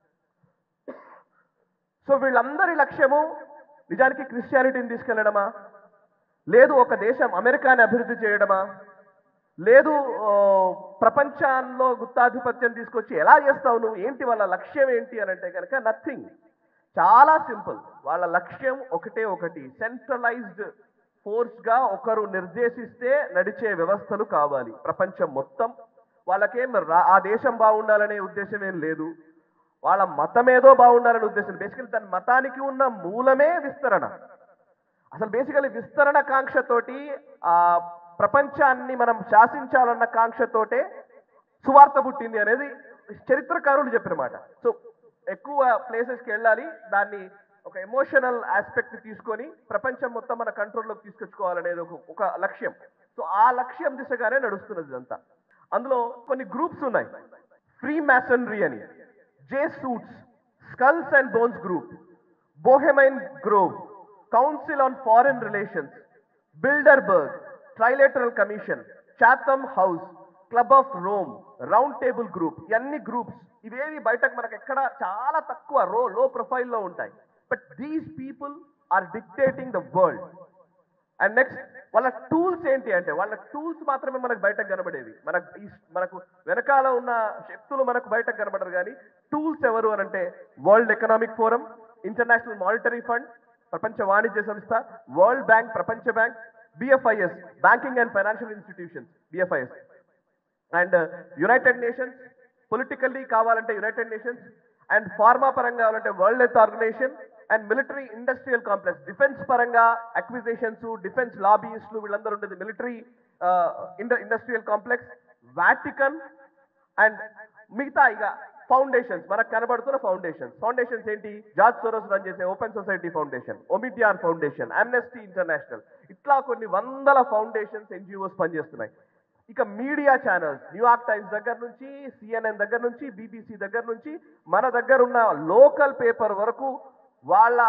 సో వీళ్ళందరి లక్ష్యము నిజానికి క్రిస్టియానిటీని తీసుకెళ్లడమా లేదు ఒక దేశం అమెరికాని అభివృద్ధి చేయడమా లేదు ఆ, ప్రపంచంలో గుత్తాధిపత్యం తీసుకొచ్చి ఎలా చేస్తావు నువ్వు ఏంటి వాళ్ళ లక్ష్యం ఏంటి అని అంటే కనుక నథింగ్ చాలా సింపుల్ వాళ్ళ లక్ష్యం ఒకటే ఒకటి సెంట్రలైజ్డ్ ఫోర్స్ గా ఒకరు నిర్దేశిస్తే నడిచే వ్యవస్థలు కావాలి ప్రపంచం మొత్తం వాళ్ళకేం రా- ఆ దేశం బాగుండాలనే ఉద్దేశం ఏం లేదు వాళ్ళ మతం ఏదో బాగుండాలనే ఉద్దేశం బేసికల్ దాని మతానికి ఉన్న మూలమే విస్తరణ అసలు బేసికలీ విస్తరణ కాంక్షతోటి ఆ ప్రపంచాన్ని మనం శాసించాలన్న కాంక్షతోటే సువార్త పుట్టింది అనేది చరిత్రకారులు చెప్పిన మాట సో ఎక్కువ ప్లేసెస్కి వెళ్ళాలి దాన్ని ఒక ఎమోషనల్ ఆస్పెక్ట్ తీసుకొని ప్రపంచం మొత్తం మన కంట్రోల్లోకి తీసుకొచ్చుకోవాలనేది ఒక ఒక లక్ష్యం సో ఆ లక్ష్యం దిశగానే నడుస్తున్నది ఇదంతా అందులో కొన్ని గ్రూప్స్ ఉన్నాయి ఫ్రీ మ్యాసనరీ అని Jesuits skulls and bones group Bohemian Grove Council on Foreign Relations Bilderberg Trilateral Commission Chatham House Club of Rome Round Table group ఇవన్నీ గ్రూప్స్ ఇవేవి బయటకు మనకు ఎక్కడ చాలా తక్కువ రో లో ప్రొఫైల్లో ఉంటాయి but these people are dictating the world and next వాళ్ళ టూల్స్ ఏంటి అంటే వాళ్ళ టూల్స్ మాత్రమే మనకు బయటకు కనబడేవి మనకు ఈ మనకు వెనకాల ఉన్న శక్తులు మనకు బయటకు కనబడరు కానీ టూల్స్ ఎవరు అని అంటే World Economic Forum International Monetary Fund ప్రపంచ వాణిజ్య సంస్థ వరల్డ్ బ్యాంక్ ప్రపంచ bank BFIS banking and financial institutions BFIS and United Nations politically కావాలంటే యునైటెడ్ నేషన్స్ అండ్ ఫార్మా పరంగా కావాలంటే World Health Organization and military industrial complex defence పరంగా acquisitions defence లాబీయిస్టులు వీళ్ళందరూ ఉండేది military industrial complex Vatican and మిగతా ఇక ఫౌండేషన్స్ మనకు కనబడుతున్న ఫౌండేషన్స్ ఫౌండేషన్స్ ఏంటి జార్జ్ సోరోస్ రన్ చేసే ఓపెన్ సొసైటీ ఫౌండేషన్ ఒమిటియాన్ ఫౌండేషన్ అమ్నెస్టీ ఇంటర్నేషనల్ ఇట్లా కొన్ని వందల ఫౌండేషన్స్ ఎన్జిఓస్ పనిచేస్తున్నాయి ఇక మీడియా ఛానల్స్ న్యూయార్క్ టైమ్స్ దగ్గర నుంచి సిఎన్ఎన్ దగ్గర నుంచి బీబీసీ దగ్గర నుంచి మన దగ్గర ఉన్న లోకల్ పేపర్ వరకు వాళ్ళ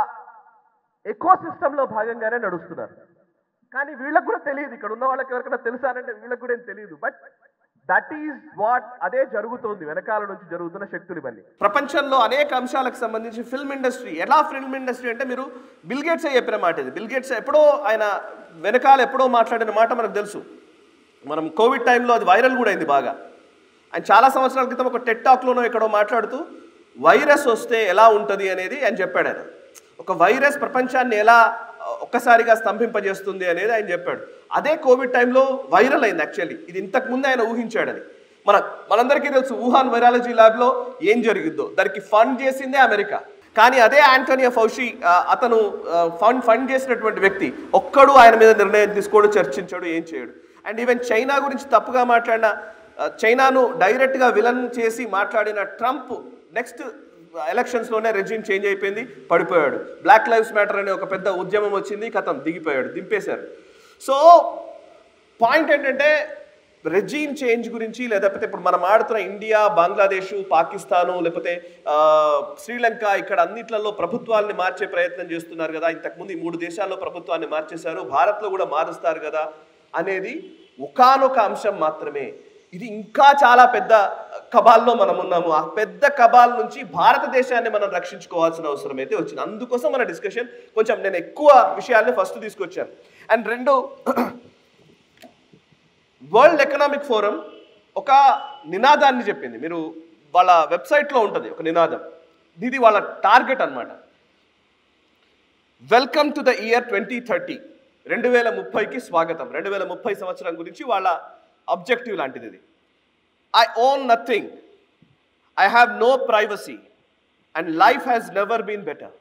ఎకో లో భాగంగానే నడుస్తున్నారు కానీ వీళ్ళకి కూడా తెలియదు ఇక్కడ ఉన్న వాళ్ళకి ఎవరికైనా తెలుసానంటే వీళ్ళకి కూడా ఏం తెలియదు బట్ దట్ ఈజ్ వాట్ అదే జరుగుతోంది వెనకాల నుంచి జరుగుతున్న శక్తులు ఇవన్నీ ప్రపంచంలో అనేక అంశాలకు సంబంధించి ఫిల్మ్ ఇండస్ట్రీ ఎలా ఫిల్మ్ ఇండస్ట్రీ అంటే మీరు బిల్ గేట్స్ చెప్పిన మాట ఇది బిల్ గేట్స్ ఎప్పుడో ఆయన వెనకాల ఎప్పుడో మాట్లాడిన మాట మనకు తెలుసు మనం కోవిడ్ టైంలో అది వైరల్ కూడా అయింది బాగా ఆయన చాలా సంవత్సరాల క్రితం ఒక టెట్ టాక్లోనో ఎక్కడో మాట్లాడుతూ వైరస్ వస్తే ఎలా ఉంటుంది అనేది ఆయన చెప్పాడు ఆయన ఒక వైరస్ ప్రపంచాన్ని ఎలా ఒక్కసారిగా స్తంభింపజేస్తుంది అనేది ఆయన చెప్పాడు అదే కోవిడ్ టైంలో వైరల్ అయింది యాక్చువల్లీ ఇది ఇంతకు ముందే ఆయన ఊహించాడని మన మనందరికీ తెలుసు వుహాన్ వైరాలజీ ల్యాబ్లో ఏం జరిగిద్దో దానికి ఫండ్ చేసిందే అమెరికా కానీ అదే ఆంటోనియా ఫౌషి ఆ, అతను ఫండ్ ఫండ్ చేసినటువంటి వ్యక్తి ఒక్కడు ఆయన మీద నిర్ణయం తీసుకోడు చర్చించాడు ఏం చేయడు అండ్ ఈవెన్ చైనా గురించి తప్పుగా మాట్లాడిన ఆ, చైనాను డైరెక్ట్గా విలన్ చేసి మాట్లాడిన ట్రంప్ నెక్స్ట్ ఎలక్షన్స్లోనే రెజ్యూమ్ చేంజ్ అయిపోయింది పడిపోయాడు బ్లాక్ లైవ్స్ మ్యాటర్ అనే ఒక పెద్ద ఉద్యమం వచ్చింది కథం దిగిపోయాడు దింపేశారు సో పాయింట్ ఏంటంటే రెజీమ్ చేంజ్ గురించి లేకపోతే ఇప్పుడు మనం ఆడుతున్న ఇండియా బంగ్లాదేశ్ పాకిస్తాను లేకపోతే ఆ, శ్రీలంక ఇక్కడ అన్నిట్లలో ప్రభుత్వాల్ని మార్చే ప్రయత్నం చేస్తున్నారు కదా ఇంతకుముందు ఈ మూడు దేశాల్లో ప్రభుత్వాన్ని మార్చేశారు భారత్లో కూడా మారుస్తారు కదా అనేది ఒకానొక అంశం మాత్రమే ఇది ఇంకా చాలా పెద్ద కబాల్లో మనం ఉన్నాము ఆ పెద్ద కబాల్ నుంచి భారతదేశాన్ని మనం రక్షించుకోవాల్సిన అవసరం అయితే వచ్చింది అందుకోసం మన డిస్కషన్ కొంచెం నేను ఎక్కువ విషయాల్ని ఫస్ట్ తీసుకొచ్చాను అండ్ రెండు వరల్డ్ ఎకనామిక్ ఫోరం ఒక నినాదాన్ని చెప్పింది మీరు వాళ్ళ వెబ్సైట్లో ఉంటుంది ఒక నినాదం ఇది వాళ్ళ టార్గెట్ అన్నమాట welcome to the year twenty thirty రెండు వేల ముప్పైకి స్వాగతం రెండు వేల ముప్పై సంవత్సరం గురించి వాళ్ళ అబ్జెక్టివ్ లాంటిది ఇది I own nothing I have no privacy and life has never been better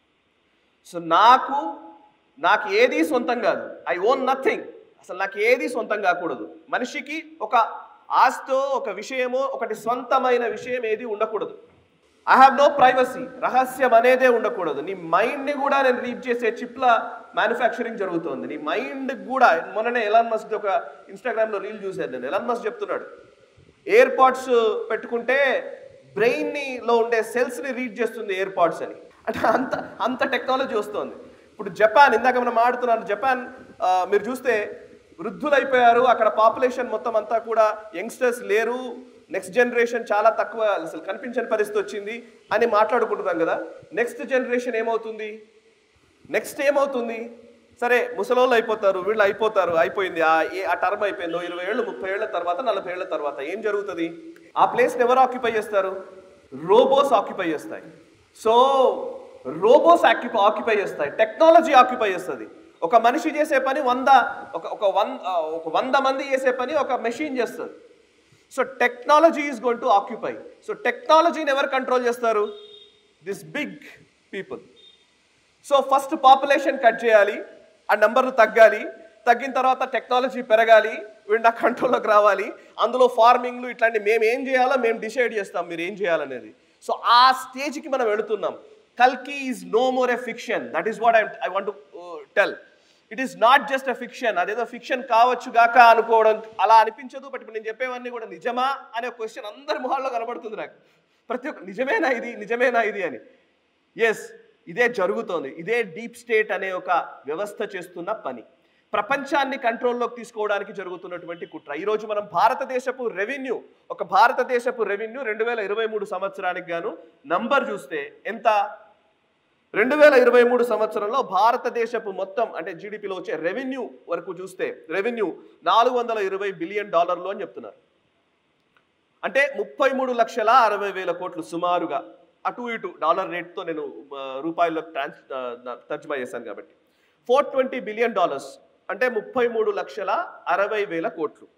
so నాకు నాకు ఏది సొంతం కాదు ఐ ఓన్ నథింగ్ అసలు నాకు ఏది సొంతం కాకూడదు మనిషికి ఒక ఆస్తో ఒక విషయమో ఒకటి సొంతమైన విషయం ఏది ఉండకూడదు ఐ హ్యావ్ నో ప్రైవసీ రహస్యం అనేదే ఉండకూడదు నీ మైండ్ని కూడా నేను రీడ్ చేసే చిప్ల మ్యానుఫ్యాక్చరింగ్ జరుగుతుంది నీ మైండ్ కూడా మొన్ననే ఎలాన్ మస్క్ ఒక ఇన్స్టాగ్రామ్లో రీల్ చూశాను నేను ఎలాన్ మస్క్ చెప్తున్నాడు ఎయిర్ పాడ్స్ పెట్టుకుంటే బ్రెయిన్ని లో ఉండే సెల్స్ని రీడ్ చేస్తుంది ఎయిర్ పాడ్స్ అని అంటే అంత అంత టెక్నాలజీ వస్తుంది ఇప్పుడు జపాన్ ఇందాక మనం ఆడుతున్నాను జపాన్ ఆ, మీరు చూస్తే వృద్ధులైపోయారు అక్కడ పాపులేషన్ మొత్తం అంతా కూడా యంగ్స్టర్స్ లేరు నెక్స్ట్ జనరేషన్ చాలా తక్కువ అసలు కనిపించని పరిస్థితి వచ్చింది అని మాట్లాడుకుంటున్నాం కదా నెక్స్ట్ జనరేషన్ ఏమవుతుంది నెక్స్ట్ ఏమవుతుంది సరే ముసలోళ్ళు అయిపోతారు వీళ్ళు అయిపోతారు అయిపోయింది ఆ ఏ ఆ టర్మ్ అయిపోయిందో ఇరవై ఏళ్ళు ముప్పై ఏళ్ళ తర్వాత నలభై ఏళ్ళ తర్వాత ఏం జరుగుతుంది ఆ ప్లేస్ని ఎవరు ఆక్యుపై చేస్తారు రోబోస్ ఆక్యుపై చేస్తాయి సో రోబోస్ ఆక్యుపై ఆక్యుపై చేస్తాయి టెక్నాలజీ ఆక్యుపై చేస్తుంది ఒక మనిషి చేసే పని వంద ఒక ఒక వంద ఒక వంద మంది చేసే పని ఒక మెషిన్ చేస్తుంది so technology is gone to occupy so టెక్నాలజీని ఎవరు కంట్రోల్ చేస్తారు this big people so first population cut చేయాలి ఆ నెంబర్లు తగ్గాలి తగ్గిన తర్వాత టెక్నాలజీ పెరగాలి వీడు నా కంట్రోల్లోకి రావాలి అందులో ఫార్మింగ్లు ఇట్లాంటి మేము ఏం చేయాలో మేము డిసైడ్ చేస్తాం మీరు ఏం చేయాలనేది సో ఆ స్టేజ్కి మనం వెళుతున్నాం కల్కి is no more a fiction that is what I I want tell it is not just a fiction అదేదో ఫిక్షన్ కావచ్చు గాక అనుకోవడం అలా అనిపించదు బట్ ఇప్పుడు నేను చెప్పేవన్నీ కూడా నిజమా అనే క్వశ్చన్ అందరి మొహాల్లో కనబడుతుంది నాకు ప్రతి ఒక్క నిజమేనా ఇది నిజమేనా ఇది అని ఎస్ ఇదే జరుగుతోంది ఇదే డీప్ స్టేట్ అనే ఒక వ్యవస్థ చేస్తున్న పని ప్రపంచాన్ని కంట్రోల్లోకి తీసుకోవడానికి జరుగుతున్నటువంటి కుట్ర ఈరోజు మనం భారతదేశపు రెవెన్యూ ఒక భారతదేశపు రెవెన్యూ రెండు వేల ఇరవై మూడు సంవత్సరానికి గాను నంబర్ చూస్తే ఎంత రెండు వేల ఇరవై మూడు సంవత్సరంలో భారతదేశపు మొత్తం అంటే జీడిపిలో వచ్చే రెవెన్యూ వరకు చూస్తే రెవెన్యూ నాలుగు వందల ఇరవై బిలియన్ డాలర్లు అని చెప్తున్నారు అంటే ముప్పై మూడు లక్షల అరవై వేల కోట్లు సుమారుగా అటు ఇటు డాలర్ రేట్తో నేను ఆ, రూపాయల్లో ట్రాన్స్ ఆ, నా- తర్జుమా చేశాను కాబట్టి ఫోర్ ట్వంటీ బిలియన్ డాలర్స్ అంటే ముప్పై మూడు లక్షల అరవై వేల కోట్లు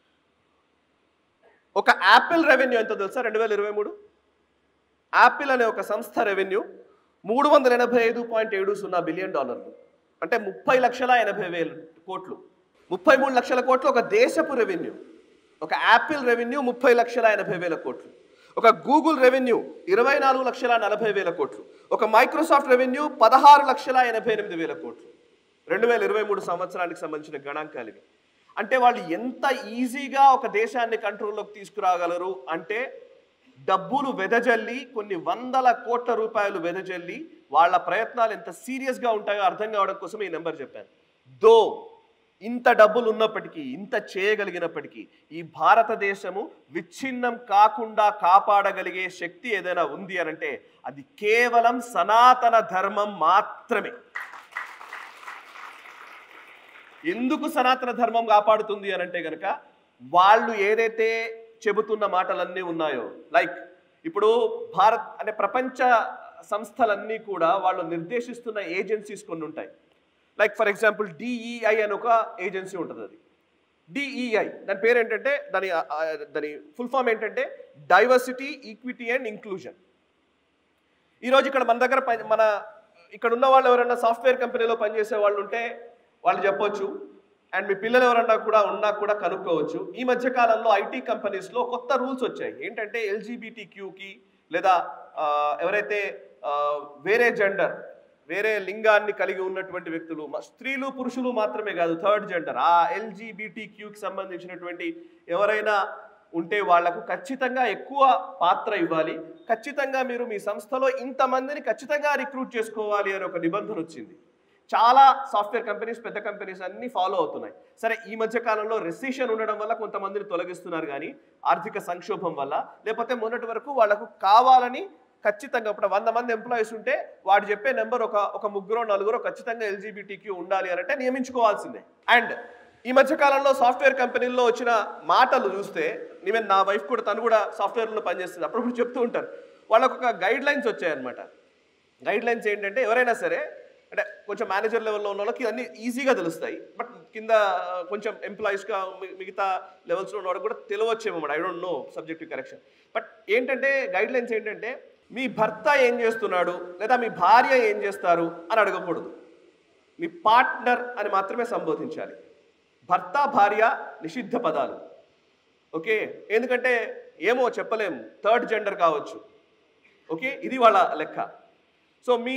ఒక యాపిల్ రెవెన్యూ ఎంత తెలుసా రెండు వేల ఇరవై మూడు యాపిల్ అనే ఒక సంస్థ రెవెన్యూ మూడు వందల ఎనభై ఐదు పాయింట్ ఏడు సున్నా బిలియన్ డాలర్లు అంటే ముప్పై లక్షల ఎనభై వేల కోట్లు ముప్పై మూడు లక్షల కోట్లు ఒక దేశపు రెవెన్యూ ఒక యాపిల్ రెవెన్యూ ముప్పై లక్షల ఎనభై వేల కోట్లు ఒక గూగుల్ రెవెన్యూ ఇరవై నాలుగు లక్షల నలభై వేల కోట్లు ఒక మైక్రోసాఫ్ట్ రెవెన్యూ పదహారు లక్షల ఎనభై ఎనిమిది వేల కోట్లు రెండు వేల ఇరవై మూడు సంవత్సరానికి సంబంధించిన గణాంకాలు ఇవి అంటే వాళ్ళు ఎంత ఈజీగా ఒక దేశాన్ని కంట్రోల్లోకి తీసుకురాగలరు అంటే డబ్బులు వెదజల్లి కొన్ని వందల కోట్ల రూపాయలు వెదజల్లి వాళ్ళ ప్రయత్నాలు ఎంత సీరియస్గా ఉంటాయో అర్థం కావడం కోసం ఈ నెంబర్ చెప్పాను దో ఇంత డబ్బులు ఉన్నప్పటికీ ఇంత చేయగలిగినప్పటికీ ఈ భారతదేశము విచ్ఛిన్నం కాకుండా కాపాడగలిగే శక్తి ఏదైనా ఉంది అనంటే అది కేవలం సనాతన ధర్మం మాత్రమే ఎందుకు సనాతన ధర్మం కాపాడుతుంది అని అంటే గనక వాళ్ళు ఏదైతే చెబుతున్న మాటలన్నీ ఉన్నాయో లైక్ ఇప్పుడు భారత్ అంటే ప్రపంచ సంస్థలన్నీ కూడా వాళ్ళు నిర్దేశిస్తున్న ఏజెన్సీస్ కొన్ని ఉంటాయి లైక్ ఫర్ ఎగ్జాంపుల్ డిఈఐ అని ఒక ఏజెన్సీ ఉంటుంది అది డిఈఐ దాని పేరు ఏంటంటే దాని ఆ, ఆ, దాని ఫుల్ ఫామ్ ఏంటంటే డైవర్సిటీ ఈక్విటీ అండ్ ఇంక్లూజన్ ఈరోజు ఇక్కడ మన దగ్గర పని- మన ఇక్కడ ఉన్న వాళ్ళు ఎవరైనా సాఫ్ట్వేర్ కంపెనీలో పనిచేసే వాళ్ళు ఉంటే వాళ్ళు చెప్పొచ్చు అండ్ మీ పిల్లలు ఎవరన్నా కూడా ఉన్నా కూడా కనుక్కోవచ్చు ఈ మధ్య కాలంలో ఐటీ కంపెనీస్లో కొత్త రూల్స్ వచ్చాయి ఏంటంటే ఎల్జీబీటీ క్యూకి లేదా ఆ, ఎవరైతే ఆ, వేరే జెండర్ వేరే లింగాన్ని కలిగి ఉన్నటువంటి వ్యక్తులు మ- స్త్రీలు పురుషులు మాత్రమే కాదు థర్డ్ జెండర్ ఆ ఎల్జీబీటీ క్యూకి సంబంధించినటువంటి ఎవరైనా ఉంటే వాళ్లకు ఖచ్చితంగా ఎక్కువ పాత్ర ఇవ్వాలి ఖచ్చితంగా మీరు మీ సంస్థలో ఇంతమందిని ఖచ్చితంగా రిక్రూట్ చేసుకోవాలి అని ఒక నిబంధన వచ్చింది చాలా సాఫ్ట్వేర్ కంపెనీస్ పెద్ద కంపెనీస్ అన్ని ఫాలో అవుతున్నాయి సరే ఈ మధ్య కాలంలో రెసిషన్ ఉండడం వల్ల కొంతమందిని తొలగిస్తున్నారు కానీ ఆర్థిక సంక్షోభం వల్ల లేకపోతే మొన్నటి వరకు వాళ్లకు కావాలని ఖచ్చితంగా ఇప్పుడు వంద మంది ఎంప్లాయీస్ ఉంటే వాడు చెప్పే నెంబర్ ఒక ఒక ముగ్గురో నలుగురో ఖచ్చితంగా ఎల్జీబీటీకి ఉండాలి అని అంటే నియమించుకోవాల్సిందే అండ్ ఈ మధ్య కాలంలో సాఫ్ట్వేర్ కంపెనీల్లో వచ్చిన మాటలు చూస్తే ఈవెన్ నా వైఫ్ కూడా తను కూడా సాఫ్ట్వేర్లో పనిచేస్తుంది అప్పుడప్పుడు చెప్తూ ఉంటారు వాళ్ళకు ఒక గైడ్ లైన్స్ వచ్చాయన్నమాట గైడ్ లైన్స్ ఏంటంటే ఎవరైనా సరే అంటే కొంచెం మేనేజర్ లెవెల్లో ఉన్న వాళ్ళకి అన్ని ఈజీగా తెలుస్తాయి బట్ కింద ఆ, కొంచెం ఎంప్లాయీస్గా మిగతా లెవెల్స్లో ఉన్న వాళ్ళకి కూడా తెలియవచ్చేమో I don't know subjective correction but ఏంటంటే గైడ్ లైన్స్ ఏంటంటే మీ భర్త ఏం చేస్తున్నాడు లేదా మీ భార్య ఏం చేస్తారు అని అడగకూడదు మీ పార్ట్నర్ అని మాత్రమే సంబోధించాలి భర్త భార్య నిషిద్ధ పదాలు ఓకే ఎందుకంటే ఏమో చెప్పలేము థర్డ్ జెండర్ కావచ్చు ఓకే ఇది వాళ్ళ లెక్క సో మీ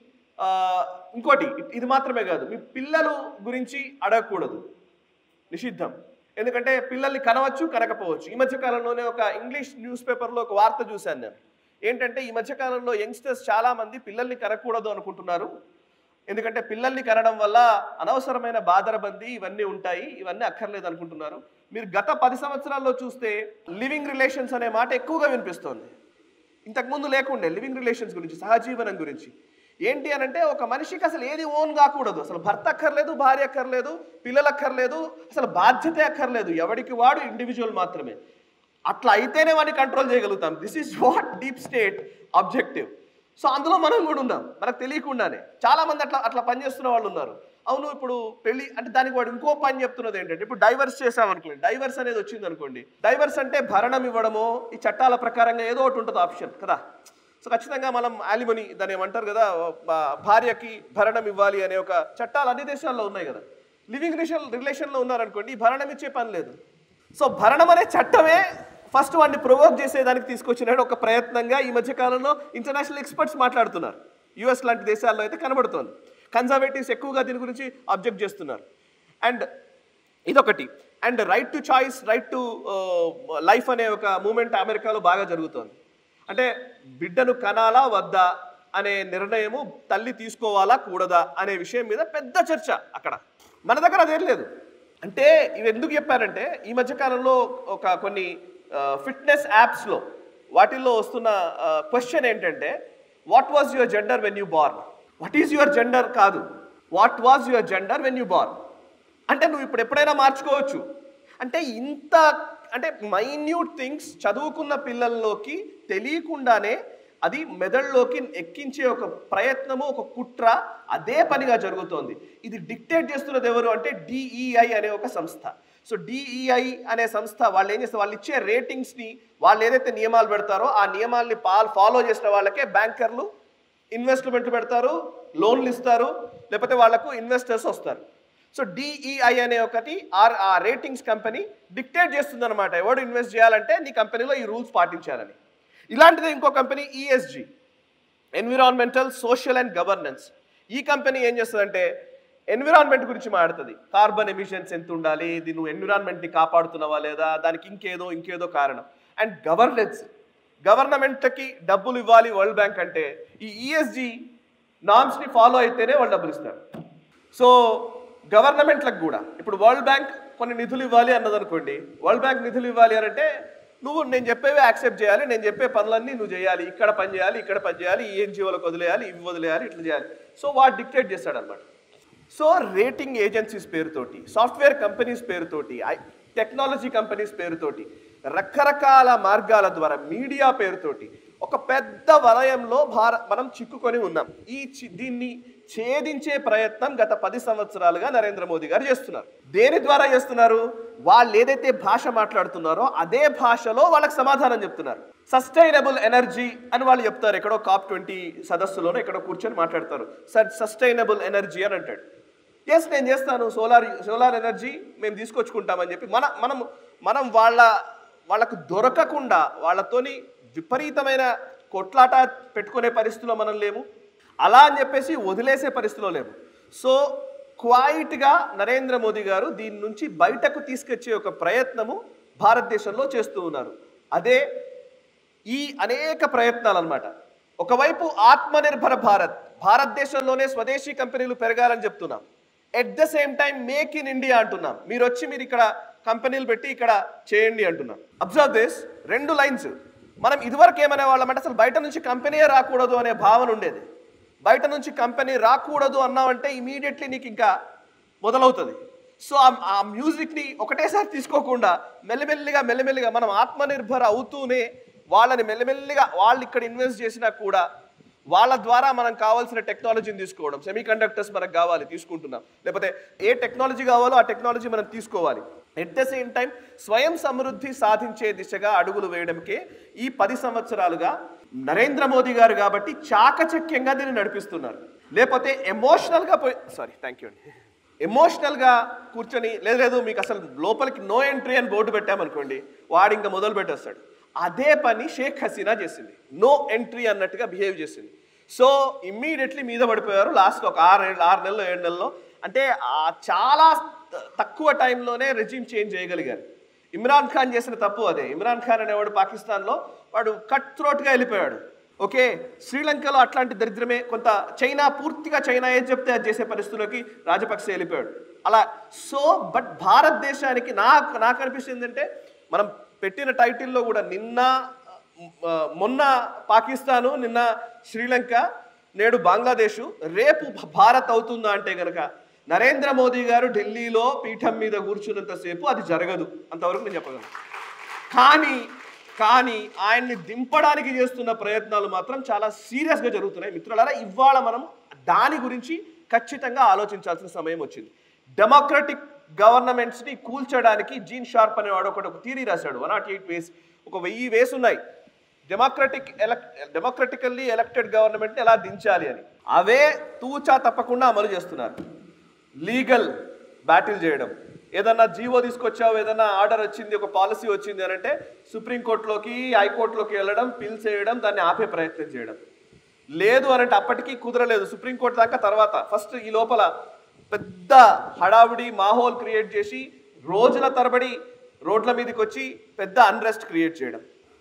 ఆ, ఇంకోటి ఇ- ఇది మాత్రమే కాదు మీ పిల్లలు గురించి అడగకూడదు నిషిద్ధం ఎందుకంటే పిల్లల్ని కనవచ్చు కనకపోవచ్చు ఈ మధ్య కాలంలోనే ఒక ఇంగ్లీష్ న్యూస్ పేపర్లో ఒక వార్త చూశాను నేను ఏంటంటే ఈ మధ్య కాలంలో యంగ్స్టర్స్ చాలా మంది పిల్లల్ని కనకూడదు అనుకుంటున్నారు ఎందుకంటే పిల్లల్ని కనడం వల్ల అనవసరమైన బాదరబంది ఇవన్నీ ఉంటాయి ఇవన్నీ అక్కర్లేదు అనుకుంటున్నారు మీరు గత పది సంవత్సరాల్లో చూస్తే లివింగ్ రిలేషన్స్ అనే మాట ఎక్కువగా వినిపిస్తోంది ఇంతకుముందు లేకుండే లివింగ్ రిలేషన్స్ గురించి సహజీవనం గురించి ఏంటి అని అంటే ఒక మనిషికి అసలు ఏది ఓన్ కాకూడదు అసలు భర్త అక్కర్లేదు భార్య అక్కర్లేదు పిల్లలు అక్కర్లేదు అసలు బాధ్యత అక్కర్లేదు ఎవడికి వాడు ఇండివిజువల్ మాత్రమే అట్లా అయితేనే వాడిని కంట్రోల్ చేయగలుగుతాం this is what deep state objective so అందులో మనం కూడా ఉన్నాం మనకు తెలియకుండానే చాలా మంది అట్లా అట్లా పనిచేస్తున్న వాళ్ళు ఉన్నారు అవును ఇప్పుడు పెళ్లి అంటే దానికి వాడు ఇంకో పని చెప్తున్నది ఏంటంటే ఇప్పుడు డైవర్స్ చేసాం అనుకోండి డైవర్స్ అనేది వచ్చింది అనుకోండి డైవర్స్ అంటే భరణం ఇవ్వడమో ఈ చట్టాల ప్రకారంగా ఏదో ఒకటి ఉంటుంది ఆప్షన్ కదా సో ఖచ్చితంగా మనం ఆలిమని దాన్ని ఏమంటారు కదా భా- భార్యకి భరణం ఇవ్వాలి అనే ఒక చట్టాలు అన్ని దేశాల్లో ఉన్నాయి కదా లివింగ్ రిలేషన్ రిలేషన్లో ఉన్నారనుకోండి ఈ భరణం ఇచ్చే పని లేదు సో భరణం అనే చట్టమే ఫస్ట్ వాడిని ప్రొవోక్ చేసేదానికి తీసుకొచ్చిన ఒక ప్రయత్నంగా ఈ మధ్య కాలంలో ఇంటర్నేషనల్ ఎక్స్పర్ట్స్ మాట్లాడుతున్నారు యుఎస్ లాంటి దేశాల్లో అయితే కనబడుతోంది కన్జర్వేటివ్స్ ఎక్కువగా దీని గురించి అబ్జెక్ట్ చేస్తున్నారు అండ్ ఇదొకటి and right to choice right to life అనే ఒక మూమెంట్ అమెరికాలో బాగా జరుగుతోంది అంటే బిడ్డను కనాలా వద్దా అనే నిర్ణయము తల్లి తీసుకోవాలా కూడదా అనే విషయం మీద పెద్ద చర్చ అక్కడ మన దగ్గర అదేం లేదు అంటే ఇవి ఎందుకు చెప్పారంటే ఈ మధ్య కాలంలో ఒక కొన్ని ఫిట్నెస్ యాప్స్లో వాటిల్లో వస్తున్న క్వశ్చన్ ఏంటంటే what was your gender when you born what is your gender కాదు what was your gender when you born అంటే నువ్వు ఇప్పుడు ఎప్పుడైనా మార్చుకోవచ్చు అంటే ఇంత అంటే మైన్యూట్ థింగ్స్ చదువుకున్న పిల్లల్లోకి తెలియకుండానే అది మెదడులోకి ఎక్కించే ఒక ప్రయత్నము ఒక కుట్ర అదే పనిగా జరుగుతోంది ఇది డిక్టేట్ చేస్తున్నది ఎవరు అంటే డిఈఐ అనే ఒక సంస్థ సో డిఈఐ అనే సంస్థ వాళ్ళు ఏం చేస్తారు వాళ్ళు ఇచ్చే రేటింగ్స్ని వాళ్ళు ఏదైతే నియమాలు పెడతారో ఆ నియమాల్ని పాల్ ఫాలో చేసిన వాళ్ళకే బ్యాంకర్లు ఇన్వెస్ట్మెంట్లు పెడతారు లోన్లు ఇస్తారు లేకపోతే వాళ్ళకు ఇన్వెస్టర్స్ వస్తారు సో డిఈఐ అనే ఒకటి ఆర్ ఆ రేటింగ్స్ కంపెనీ డిక్టేట్ చేస్తుంది అనమాట ఎవడు ఇన్వెస్ట్ చేయాలంటే నీ కంపెనీలో ఈ రూల్స్ పాటించాలని ఇలాంటిదే ఇంకో company ESG environmental social and governance ఈ కంపెనీ ఏం చేస్తుందంటే ఎన్విరాన్మెంట్ గురించి మాట్లాడుతుంది కార్బన్ ఎమిషన్స్ ఎంత ఉండాలి ఇది నువ్వు ఎన్విరాన్మెంట్ని కాపాడుతున్నావా లేదా దానికి ఇంకేదో ఇంకేదో కారణం అండ్ గవర్నెన్స్ గవర్నమెంట్కి డబ్బులు ఇవ్వాలి వరల్డ్ బ్యాంక్ అంటే ఈ ఈఎస్జి నామ్స్ని ఫాలో అయితేనే వాళ్ళు డబ్బులు ఇస్తారు సో గవర్నమెంట్లకు కూడా ఇప్పుడు వరల్డ్ బ్యాంక్ కొన్ని నిధులు ఇవ్వాలి అన్నదనుకోండి వరల్డ్ బ్యాంక్ నిధులు ఇవ్వాలి అని అంటే నువ్వు నేను చెప్పేవి యాక్సెప్ట్ చేయాలి నేను చెప్పే పనులన్నీ నువ్వు చేయాలి ఇక్కడ పని చేయాలి ఇక్కడ పని చేయాలి ఈ ఎన్జిఓలకు వదిలేయాలి ఇవి వదిలేయాలి ఇట్లా చేయాలి సో వాడు డిక్టేట్ చేస్తాడు అనమాట సో రేటింగ్ ఏజెన్సీస్ పేరుతోటి సాఫ్ట్వేర్ కంపెనీస్ పేరుతోటి ఐ- టెక్నాలజీ కంపెనీస్ పేరుతోటి రకరకాల మార్గాల ద్వారా మీడియా పేరుతోటి ఒక పెద్ద వలయంలో భార మనం చిక్కుకొని ఉన్నాం ఈ చి- దీన్ని ఛేదించే ప్రయత్నం గత పది సంవత్సరాలుగా నరేంద్ర మోదీ గారు చేస్తున్నారు దేని ద్వారా చేస్తున్నారు వాళ్ళు ఏదైతే భాష మాట్లాడుతున్నారో అదే భాషలో వాళ్ళకి సమాధానం చెప్తున్నారు సస్టైనబుల్ ఎనర్జీ అని వాళ్ళు చెప్తారు ఎక్కడో కాప్ ట్వంటీ సదస్సులోనో ఎక్కడో కూర్చొని మాట్లాడతారు సస్టైనబుల్ ఎనర్జీ అని అంటాడు ఎస్ నేను చేస్తాను సోలార్ సోలార్ ఎనర్జీ మేము తీసుకొచ్చుకుంటామని చెప్పి మన మనం మనం వాళ్ళ వాళ్ళకు దొరకకుండా వాళ్ళతోని విపరీతమైన కొట్లాట పెట్టుకునే పరిస్థితిలో మనం లేము అలా అని చెప్పేసి వదిలేసే పరిస్థితిలో లేము సో క్వైట్గా నరేంద్ర మోదీ గారు దీని నుంచి బయటకు తీసుకొచ్చే ఒక ప్రయత్నము భారతదేశంలో చేస్తూ ఉన్నారు అదే ఈ అనేక ప్రయత్నాలు అనమాట ఒకవైపు ఆత్మనిర్భర భారత్ భారతదేశంలోనే స్వదేశీ కంపెనీలు పెరగాలని చెప్తున్నాం at the same time make in India అంటున్నాం మీరు వచ్చి మీరు ఇక్కడ కంపెనీలు పెట్టి ఇక్కడ చేయండి అంటున్నాం అబ్జర్వ్ దిస్ రెండు లైన్స్ మనం ఇదివరకు ఏమనే వాళ్ళమంటే అసలు బయట నుంచి కంపెనీయే రాకూడదు అనే భావన ఉండేది బయట నుంచి కంపెనీ రాకూడదు అన్నావంటే ఇమీడియట్లీ నీకు ఇంకా మొదలవుతుంది సో ఆ- ఆ మ్యూజిక్ని ఒకటేసారి తీసుకోకుండా మెల్లమెల్లిగా మెల్లమెల్లిగా మనం ఆత్మనిర్భర అవుతూనే వాళ్ళని మెల్లమెల్లిగా వాళ్ళు ఇక్కడ ఇన్వెస్ట్ చేసినా కూడా వాళ్ళ ద్వారా మనం కావాల్సిన టెక్నాలజీని తీసుకోవడం సెమీ కండక్టర్స్ మనకు కావాలి తీసుకుంటున్నాం లేకపోతే ఏ టెక్నాలజీ కావాలో ఆ టెక్నాలజీ మనం తీసుకోవాలి ఎట్ ద సేమ్ టైం స్వయం సమృద్ధి సాధించే దిశగా అడుగులు వేయడంకే ఈ పది సంవత్సరాలుగా నరేంద్ర మోదీ గారు కాబట్టి చాకచక్యంగా దీన్ని నడిపిస్తున్నారు లేకపోతే ఎమోషనల్గా పోయి సారీ థ్యాంక్ యూ అండి ఎమోషనల్గా కూర్చొని లేదు లేదు మీకు అసలు లోపలికి నో ఎంట్రీ అని బోర్డు పెట్టామనుకోండి వాడు ఇంకా మొదలు పెట్టేస్తాడు అదే పని షేక్ హసీనా చేసింది నో ఎంట్రీ అన్నట్టుగా బిహేవ్ చేసింది సో ఇమ్మీడియట్లీ మీద పడిపోయారు లాస్ట్ ఒక ఆరు ఏళ్ళు ఆరు నెలలు ఏడు నెలల్లో అంటే ఆ చాలా త- తక్కువ టైంలోనే రెజ్యూమ్ చేంజ్ చేయగలిగారు ఇమ్రాన్ ఖాన్ చేసిన తప్పు అదే ఇమ్రాన్ ఖాన్ అనేవాడు పాకిస్తాన్లో వాడు కట్ త్రోట్గా వెళ్ళిపోయాడు ఓకే శ్రీలంకలో అట్లాంటి దరిద్రమే కొంత చైనా పూర్తిగా చైనా ఏది చెప్తే అది చేసే పరిస్థితుల్లోకి రాజపక్సే వెళ్ళిపోయాడు అలా సో బట్ భారతదేశానికి నాకు నాకు అనిపిస్తుంది ఏంటంటే మనం పెట్టిన టైటిల్లో కూడా నిన్న ఆ, మొన్న పాకిస్తాను నిన్న శ్రీలంక నేడు బంగ్లాదేశ్ రేపు భారత్ అవుతుందా అంటే గనక నరేంద్ర మోదీ గారు ఢిల్లీలో పీఠం మీద కూర్చున్నంతసేపు అది జరగదు అంతవరకు నేను చెప్పగలను కానీ కానీ ఆయన్ని దింపడానికి చేస్తున్న ప్రయత్నాలు మాత్రం చాలా సీరియస్గా జరుగుతున్నాయి మిత్రులారా ఇవాళ మనం దాని గురించి ఖచ్చితంగా ఆలోచించాల్సిన సమయం వచ్చింది డెమోక్రటిక్ గవర్నమెంట్స్ని కూల్చడానికి జీన్ షార్ప్ అనేవాడు ఒకటి ఒక థీరీ రాశాడు వన్ నాట్ ఎయిట్ వేస్ ఒక వెయ్యి వేస్ ఉన్నాయి డెమోక్రటిక్ ఎలక్ డెమోక్రటికల్లీ ఎలక్టెడ్ గవర్నమెంట్ని ఎలా దించాలి అని అవే తూచా తప్పకుండా అమలు చేస్తున్నారు లీగల్ బ్యాటిల్ చేయడం ఏదన్నా జీవో తీసుకొచ్చావు ఏదన్నా ఆర్డర్ వచ్చింది ఒక పాలసీ వచ్చింది అని అంటే సుప్రీంకోర్టులోకి హైకోర్టులోకి వెళ్ళడం పిల్స్ వేయడం దాన్ని ఆపే ప్రయత్నం చేయడం లేదు అని అంటే అప్పటికీ కుదరలేదు సుప్రీంకోర్టు దాకా తర్వాత ఫస్ట్ ఈ లోపల పెద్ద హడావుడి మాహోల్ క్రియేట్ చేసి రోజుల తరబడి రోడ్ల మీదకి వచ్చి పెద్ద అన్రెస్ట్ క్రియేట్ చేయడం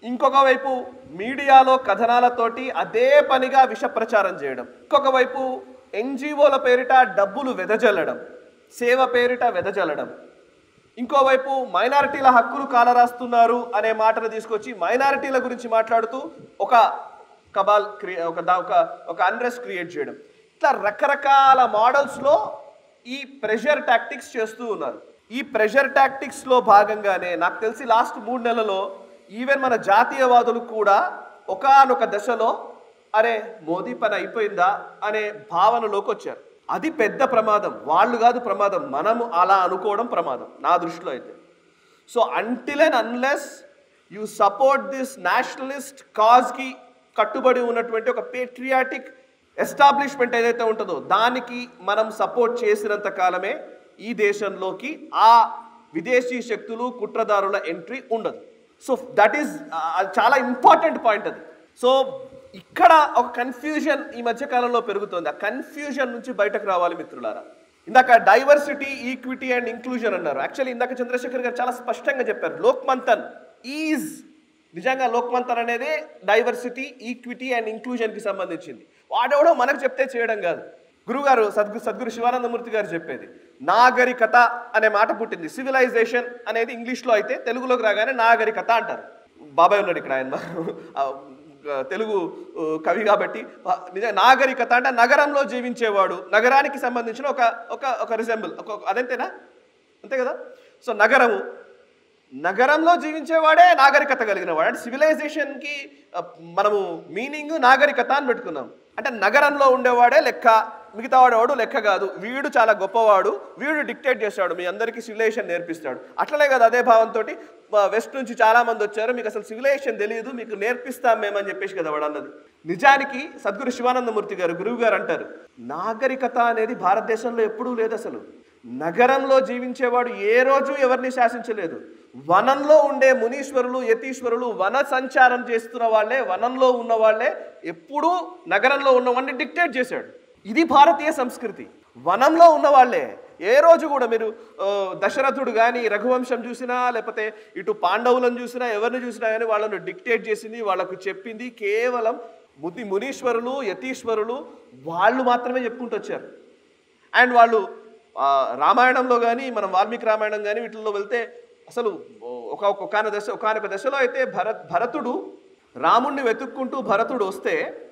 ఇంకొక వైపు మీడియాలో కథనాలతోటి అదే పనిగా విష ప్రచారం చేయడం ఇంకొక వైపు ఎన్జిఓల పేరిట డబ్బులు వెదజల్లడం సేవ పేరిట వెదజల్లడం ఇంకోవైపు మైనారిటీల హక్కులు కాలరాస్తున్నారు అనే మాటను తీసుకొచ్చి మైనారిటీల గురించి మాట్లాడుతూ ఒక కబాల్ క్రియే ఒక దా- ఒక ఒక అన్రెస్ట్ క్రియేట్ చేయడం ఇట్లా రకరకాల మోడల్స్లో ఈ ప్రెషర్ టాక్టిక్స్ చేస్తూ ఉన్నారు ఈ ప్రెషర్ టాక్టిక్స్లో భాగంగానే నాకు తెలిసి లాస్ట్ మూడు నెలల్లో ఈవెన్ మన జాతీయవాదులు కూడా ఒకానొక దశలో అరే మోదీ పని అయిపోయిందా అనే భావనలోకి వచ్చారు అది పెద్ద ప్రమాదం వాళ్ళు కాదు ప్రమాదం మనము అలా అనుకోవడం ప్రమాదం నా దృష్టిలో అయితే so until and unless you support this nationalist కాజ్కి కట్టుబడి ఉన్నటువంటి ఒక పేట్రియాటిక్ ఎస్టాబ్లిష్మెంట్ ఏదైతే ఉంటుందో దానికి మనం సపోర్ట్ చేసినంత కాలమే ఈ దేశంలోకి ఆ విదేశీ శక్తులు కుట్రదారుల ఎంట్రీ ఉండదు సో దట్ ఈస్ చాలా ఇంపార్టెంట్ పాయింట్ అది సో ఇక్కడ ఒక కన్ఫ్యూజన్ ఈ మధ్య కాలంలో పెరుగుతోంది ఆ కన్ఫ్యూజన్ నుంచి బయటకు రావాలి మిత్రులారా ఇందాక డైవర్సిటీ ఈక్విటీ అండ్ ఇంక్లూజన్ అన్నారు యాక్చువల్లీ ఇందాక చంద్రశేఖర్ గారు చాలా స్పష్టంగా చెప్పారు లోక్ మంథన్ ఈజ్ నిజంగా లోక్ మంథన్ అనేది డైవర్సిటీ ఈక్విటీ అండ్ ఇంక్లూజన్కి సంబంధించింది వాడెవడో మనకు చెప్తే చేయడం కాదు గురుగారు సద్గు సద్గురు శివానందమూర్తి గారు చెప్పేది నాగరికత అనే మాట పుట్టింది సివిలైజేషన్ అనేది ఇంగ్లీష్లో అయితే తెలుగులోకి రాగానే నాగరికత అంటారు బాబాయ్ ఉన్నాడు ఇక్కడ ఆయన ఆ, తెలుగు ఆ, కవి కాబట్టి ఆ, నిజంగా నాగరికత అంటే నగరంలో జీవించేవాడు నగరానికి సంబంధించిన ఒక ఒక ఒక రిజెంబుల్ ఒక ఒక- అదంతేనా అంతే కదా సో నగరము నగరంలో జీవించేవాడే నాగరికత కలిగిన వాడు అంటే సివిలైజేషన్కి ఆ, మనము మీనింగ్ నాగరికత అని పెట్టుకున్నాం అంటే నగరంలో ఉండేవాడే లెక్క మిగతా వాడేవాడు లెక్క కాదు వీడు చాలా గొప్పవాడు వీడు డిక్టేట్ చేస్తాడు మీ అందరికీ సివిలైజేషన్ నేర్పిస్తాడు అట్లనే కదా అదే భావంతో వెస్ట్ నుంచి చాలా మంది వచ్చారు మీకు అసలు సివిలైజేషన్ తెలియదు మీకు నేర్పిస్తాం మేమని చెప్పేసి కదా వాడు అన్నది నిజానికి సద్గురు శివానందమూర్తి గారు గురువు గారు అంటారు నాగరికత అనేది భారతదేశంలో ఎప్పుడూ లేదు అసలు నగరంలో జీవించేవాడు ఏ రోజు ఎవరిని శాసించలేదు వనంలో ఉండే మునీశ్వరులు యతీశ్వరులు వన సంచారం చేస్తున్న వాళ్ళే వనంలో ఉన్న వాళ్ళే ఎప్పుడూ నగరంలో ఉన్నవాడిని డిక్టేట్ చేశాడు ఇది భారతీయ సంస్కృతి వనంలో ఉన్న వాళ్ళే ఏ రోజు కూడా మీరు ఆ, దశరథుడు కానీ రఘువంశం చూసినా లేకపోతే ఇటు పాండవులను చూసినా ఎవరిని చూసినా కానీ వాళ్ళను డిక్టేట్ చేసింది వాళ్ళకు చెప్పింది కేవలం ముతి మునీశ్వరులు యతీశ్వరులు వాళ్ళు మాత్రమే చెప్పుకుంటూ వచ్చారు అండ్ వాళ్ళు ఆ, రామాయణంలో కానీ మనం వాల్మీకి రామాయణం కానీ వీటిల్లో వెళ్తే అసలు ఒక ఒకనొక దశ ఒకనొక దశలో అయితే భరత్ భరతుడు రాముణ్ణి వెతుక్కుంటూ భరతుడు వస్తే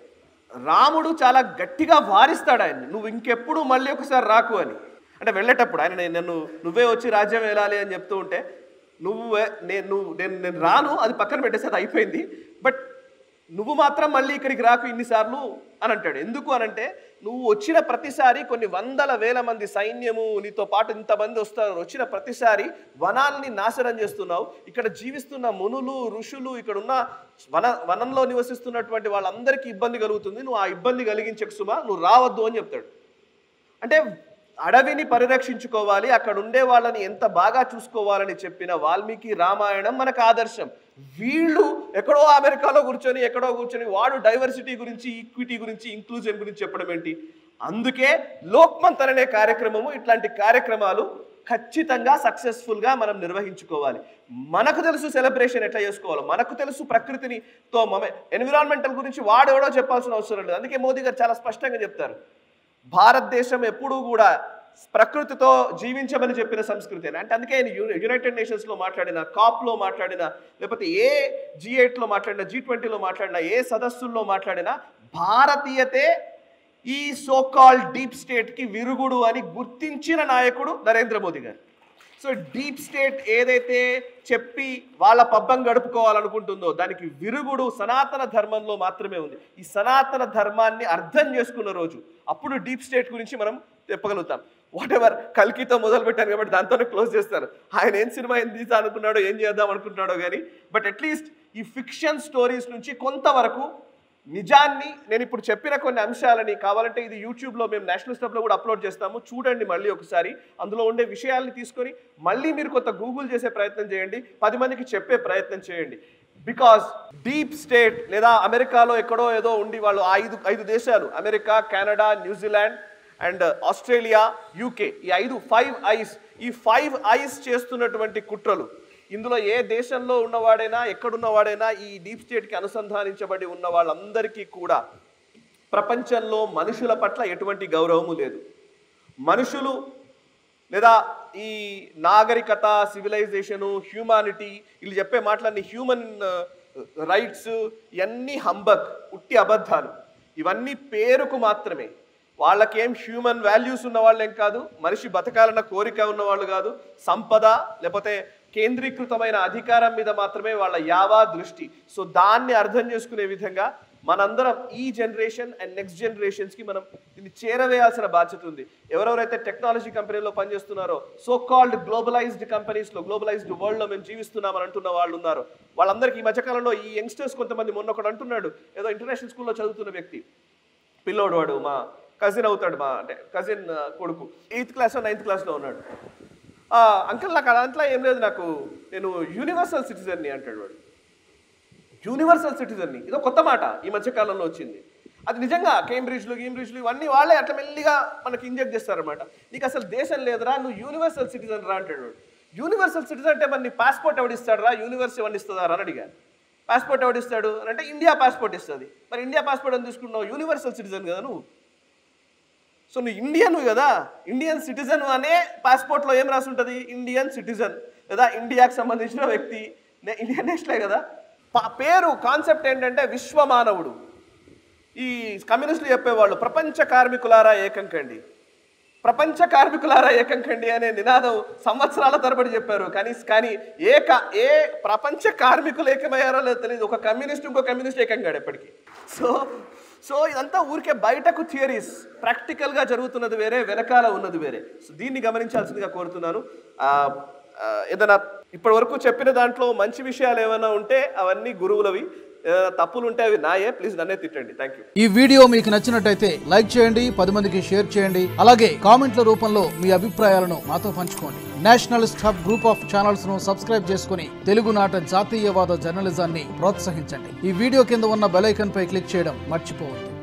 రాముడు చాలా గట్టిగా వారిస్తాడు ఆయన్ని నువ్వు ఇంకెప్పుడు మళ్ళీ ఒకసారి రాకు అని అంటే వెళ్ళేటప్పుడు ఆయన నేను నన్ను నువ్వే వచ్చి రాజ్యం వెళ్ళాలి అని చెప్తూ ఉంటే నువ్వే నేను నువ్వు నేను నేను రాను అది పక్కన పెట్టేసి అది అయిపోయింది బట్ నువ్వు మాత్రం మళ్ళీ ఇక్కడికి రాకు ఇన్నిసార్లు అని అంటాడు ఎందుకు అనంటే నువ్వు వచ్చిన ప్రతిసారి కొన్ని వందల వేల మంది సైన్యము నీతో పాటు ఇంతమంది వస్తారు వచ్చిన ప్రతిసారి వనాల్ని నాశనం చేస్తున్నావు ఇక్కడ జీవిస్తున్న మునులు ఋషులు ఇక్కడ ఉన్న వన వనంలో నివసిస్తున్నటువంటి వాళ్ళందరికీ ఇబ్బంది కలుగుతుంది నువ్వు ఆ ఇబ్బంది కలిగించకు సుమా నువ్వు రావద్దు అని చెప్తాడు అంటే అడవిని పరిరక్షించుకోవాలి అక్కడ ఉండే వాళ్ళని ఎంత బాగా చూసుకోవాలని చెప్పిన వాల్మీకి రామాయణం మనకు ఆదర్శం వీళ్ళు ఎక్కడో అమెరికాలో కూర్చొని ఎక్కడో కూర్చొని వాడు డైవర్సిటీ గురించి ఈక్విటీ గురించి ఇంక్లూజన్ గురించి చెప్పడం ఏంటి అందుకే లోక్మంతన్ అనే కార్యక్రమము ఇట్లాంటి కార్యక్రమాలు ఖచ్చితంగా సక్సెస్ఫుల్గా మనం నిర్వహించుకోవాలి మనకు తెలుసు సెలబ్రేషన్ ఎట్లా చేసుకోవాలో మనకు తెలుసు ప్రకృతిని తో మమే ఎన్విరాన్మెంటల్ గురించి వాడెవడో చెప్పాల్సిన అవసరం లేదు అందుకే మోదీ గారు చాలా స్పష్టంగా చెప్తారు భారతదేశం ఎప్పుడూ కూడా ప్రకృతితో జీవించమని చెప్పిన సంస్కృతి అంటే అందుకే ఆయన యు- యునైటెడ్ నేషన్స్లో మాట్లాడిన కాప్లో మాట్లాడిన లేకపోతే ఏ జీ ఎయిట్లో మాట్లాడిన జీ ట్వంటీలో మాట్లాడిన ఏ సదస్సుల్లో మాట్లాడినా భారతీయతే ఈ సోకాల్ డీప్ స్టేట్కి విరుగుడు అని గుర్తించిన నాయకుడు నరేంద్ర మోదీ గారు సో డీప్ స్టేట్ ఏదైతే చెప్పి వాళ్ళ పబ్బం గడుపుకోవాలనుకుంటుందో దానికి విరుగుడు సనాతన ధర్మంలో మాత్రమే ఉంది ఈ సనాతన ధర్మాన్ని అర్థం చేసుకున్న రోజు అప్పుడు డీప్ స్టేట్ గురించి మనం చెప్పగలుగుతాం వాట్ ఎవర్ కల్కితో మొదలు పెట్టాను కాబట్టి దాంతోనే క్లోజ్ చేస్తారు ఆయన ఏం సినిమా ఏం తీసా అనుకున్నాడో ఏం చేద్దాం అనుకుంటున్నాడో కానీ బట్ అట్లీస్ట్ ఈ ఫిక్షన్ స్టోరీస్ నుంచి కొంతవరకు నిజాన్ని నేను ఇప్పుడు చెప్పిన కొన్ని అంశాలని కావాలంటే ఇది యూట్యూబ్లో మేము నేషనల్ స్టబ్లో కూడా అప్లోడ్ చేస్తాము చూడండి మళ్ళీ ఒకసారి అందులో ఉండే విషయాల్ని తీసుకొని మళ్ళీ మీరు కొంత గూగుల్ చేసే ప్రయత్నం చేయండి పది మందికి చెప్పే ప్రయత్నం చేయండి బికాస్ డీప్ స్టేట్ లేదా అమెరికాలో ఎక్కడో ఏదో ఉండి వాళ్ళు ఐదు ఐదు దేశాలు America Canada New Zealand and Australia UK ఈ ఐదు ఫైవ్ ఐస్ ఈ ఫైవ్ ఐస్ చేస్తున్నటువంటి కుట్రలు ఇందులో ఏ దేశంలో ఉన్నవాడైనా ఎక్కడున్నవాడైనా ఈ డీప్ స్టేట్కి అనుసంధానించబడి ఉన్న వాళ్ళందరికీ కూడా ప్రపంచంలో మనుషుల పట్ల ఎటువంటి గౌరవము లేదు మనుషులు లేదా ఈ నాగరికత సివిలైజేషను హ్యూమానిటీ వీళ్ళు చెప్పే మాటలన్నీ హ్యూమన్ రైట్స్ ఇవన్నీ హంబక్ ఉట్టి అబద్ధాలు ఇవన్నీ పేరుకు మాత్రమే వాళ్ళకేం హ్యూమన్ వాల్యూస్ ఉన్న వాళ్ళేం కాదు మనిషి బతకాలన్న కోరిక ఉన్నవాళ్ళు కాదు సంపద లేకపోతే కేంద్రీకృతమైన అధికారం మీద మాత్రమే వాళ్ళ యావా దృష్టి సో దాన్ని అర్థం చేసుకునే విధంగా మనందరం ఈ జనరేషన్ అండ్ నెక్స్ట్ జనరేషన్స్కి మనం దీన్ని చేరవేయాల్సిన బాధ్యత ఉంది ఎవరెవరైతే టెక్నాలజీ కంపెనీలో పనిచేస్తున్నారో సో కాల్డ్ గ్లోబలైజ్డ్ కంపెనీస్లో గ్లోబలైజ్డ్ వరల్డ్లో మేము జీవిస్తున్నామని అంటున్న వాళ్ళు ఉన్నారు వాళ్ళందరికీ ఈ మధ్యకాలంలో ఈ యంగ్స్టర్స్ కొంతమంది మొన్న ఒకడు అంటున్నాడు ఏదో ఇంటర్నేషనల్ స్కూల్లో చదువుతున్న వ్యక్తి పిల్లోడు వాడు మా కజిన్ అవుతాడు మా అంటే కజిన్ కొడుకు ఎయిత్ క్లాస్ నైన్త్ క్లాస్లో ఉన్నాడు "ఆ, అంకుల్ నాకు అదంతా ఏం లేదు నాకు నేను యూనివర్సల్ సిటిజన్ని అంటాడు వాడు యూనివర్సల్ సిటిజన్ని ఇదో కొత్త మాట ఈ మధ్య కాలంలో వచ్చింది అది నిజంగా కేంబ్రిడ్జ్లు గేంబ్రిడ్జ్లు ఇవన్నీ వాళ్ళే అట్లా మెల్లిగా మనకి ఇంజెక్ట్ చేస్తారనమాట నీకు అసలు దేశం లేదురా నువ్వు యూనివర్సల్ సిటిజన్ రా అంటాడు వాడు. యూనివర్సల్ సిటిజన్ అంటే మరి నీ పాస్పోర్ట్ ఎవడిస్తాడు రా యూనివర్స్ ఎవరిని ఇస్తుందా అని అడిగాను పాస్పోర్ట్ ఎవడిస్తాడు అని అంటే ఇండియా పాస్పోర్ట్ ఇస్తుంది మరి ఇండియా పాస్పోర్ట్ అని తీసుకున్నావు యూనివర్సల్ సిటిజన్ కదా నువ్వు సో నువ్వు ఇండియన్ కదా ఇండియన్ సిటిజన్ అనే పాస్పోర్ట్లో ఏం రాసి ఉంటుంది ఇండియన్ సిటిజన్ లేదా ఇండియాకి సంబంధించిన వ్యక్తి నే- ఇండియన్ నేషనలే కదా పా- పేరు కాన్సెప్ట్ ఏంటంటే విశ్వమానవుడు ఈ కమ్యూనిస్టులు చెప్పేవాళ్ళు ప్రపంచ కార్మికులారా ఏకం కండి ప్రపంచ కార్మికులారా ఏకం కండి అనే నినాదం సంవత్సరాల తరబడి చెప్పారు కానీ కానీ ఏ కా- ఏ ప్రపంచ కార్మికులు ఏకమయ్యారో లేదో తెలియదు ఒక కమ్యూనిస్ట్ ఇంకో కమ్యూనిస్ట్ ఏకం కాడు ఎప్పటికీ సో సో ఇదంతా ఊరికే బయటకు థియరీస్ ప్రాక్టికల్గా జరుగుతున్నది వేరే వెనకాల ఉన్నది వేరే సో దీన్ని గమనించాల్సిందిగా కోరుతున్నాను ఆ, ఆ, ఏదైనా ఇప్పటి వరకు చెప్పిన దాంట్లో మంచి విషయాలు ఏమైనా ఉంటే అవన్నీ గురువులవి ఏదైనా తప్పులు ఉంటే అవి నాయే ప్లీజ్ నన్నే తిట్టండి థ్యాంక్ యూ ఈ వీడియో మీకు నచ్చినట్టయితే లైక్ చేయండి పది మందికి షేర్ చేయండి అలాగే కామెంట్ల రూపంలో మీ అభిప్రాయాలను మాతో పంచుకోండి nationalist hub group of channels ను సబ్స్క్రైబ్ చేసుకుని తెలుగునాట జాతీయవాద జర్నలిజాన్ని ప్రోత్సహించండి ఈ వీడియో కింద ఉన్న బెల్ ఐకాన్ పై క్లిక్ చేయడం మర్చిపోవద్దు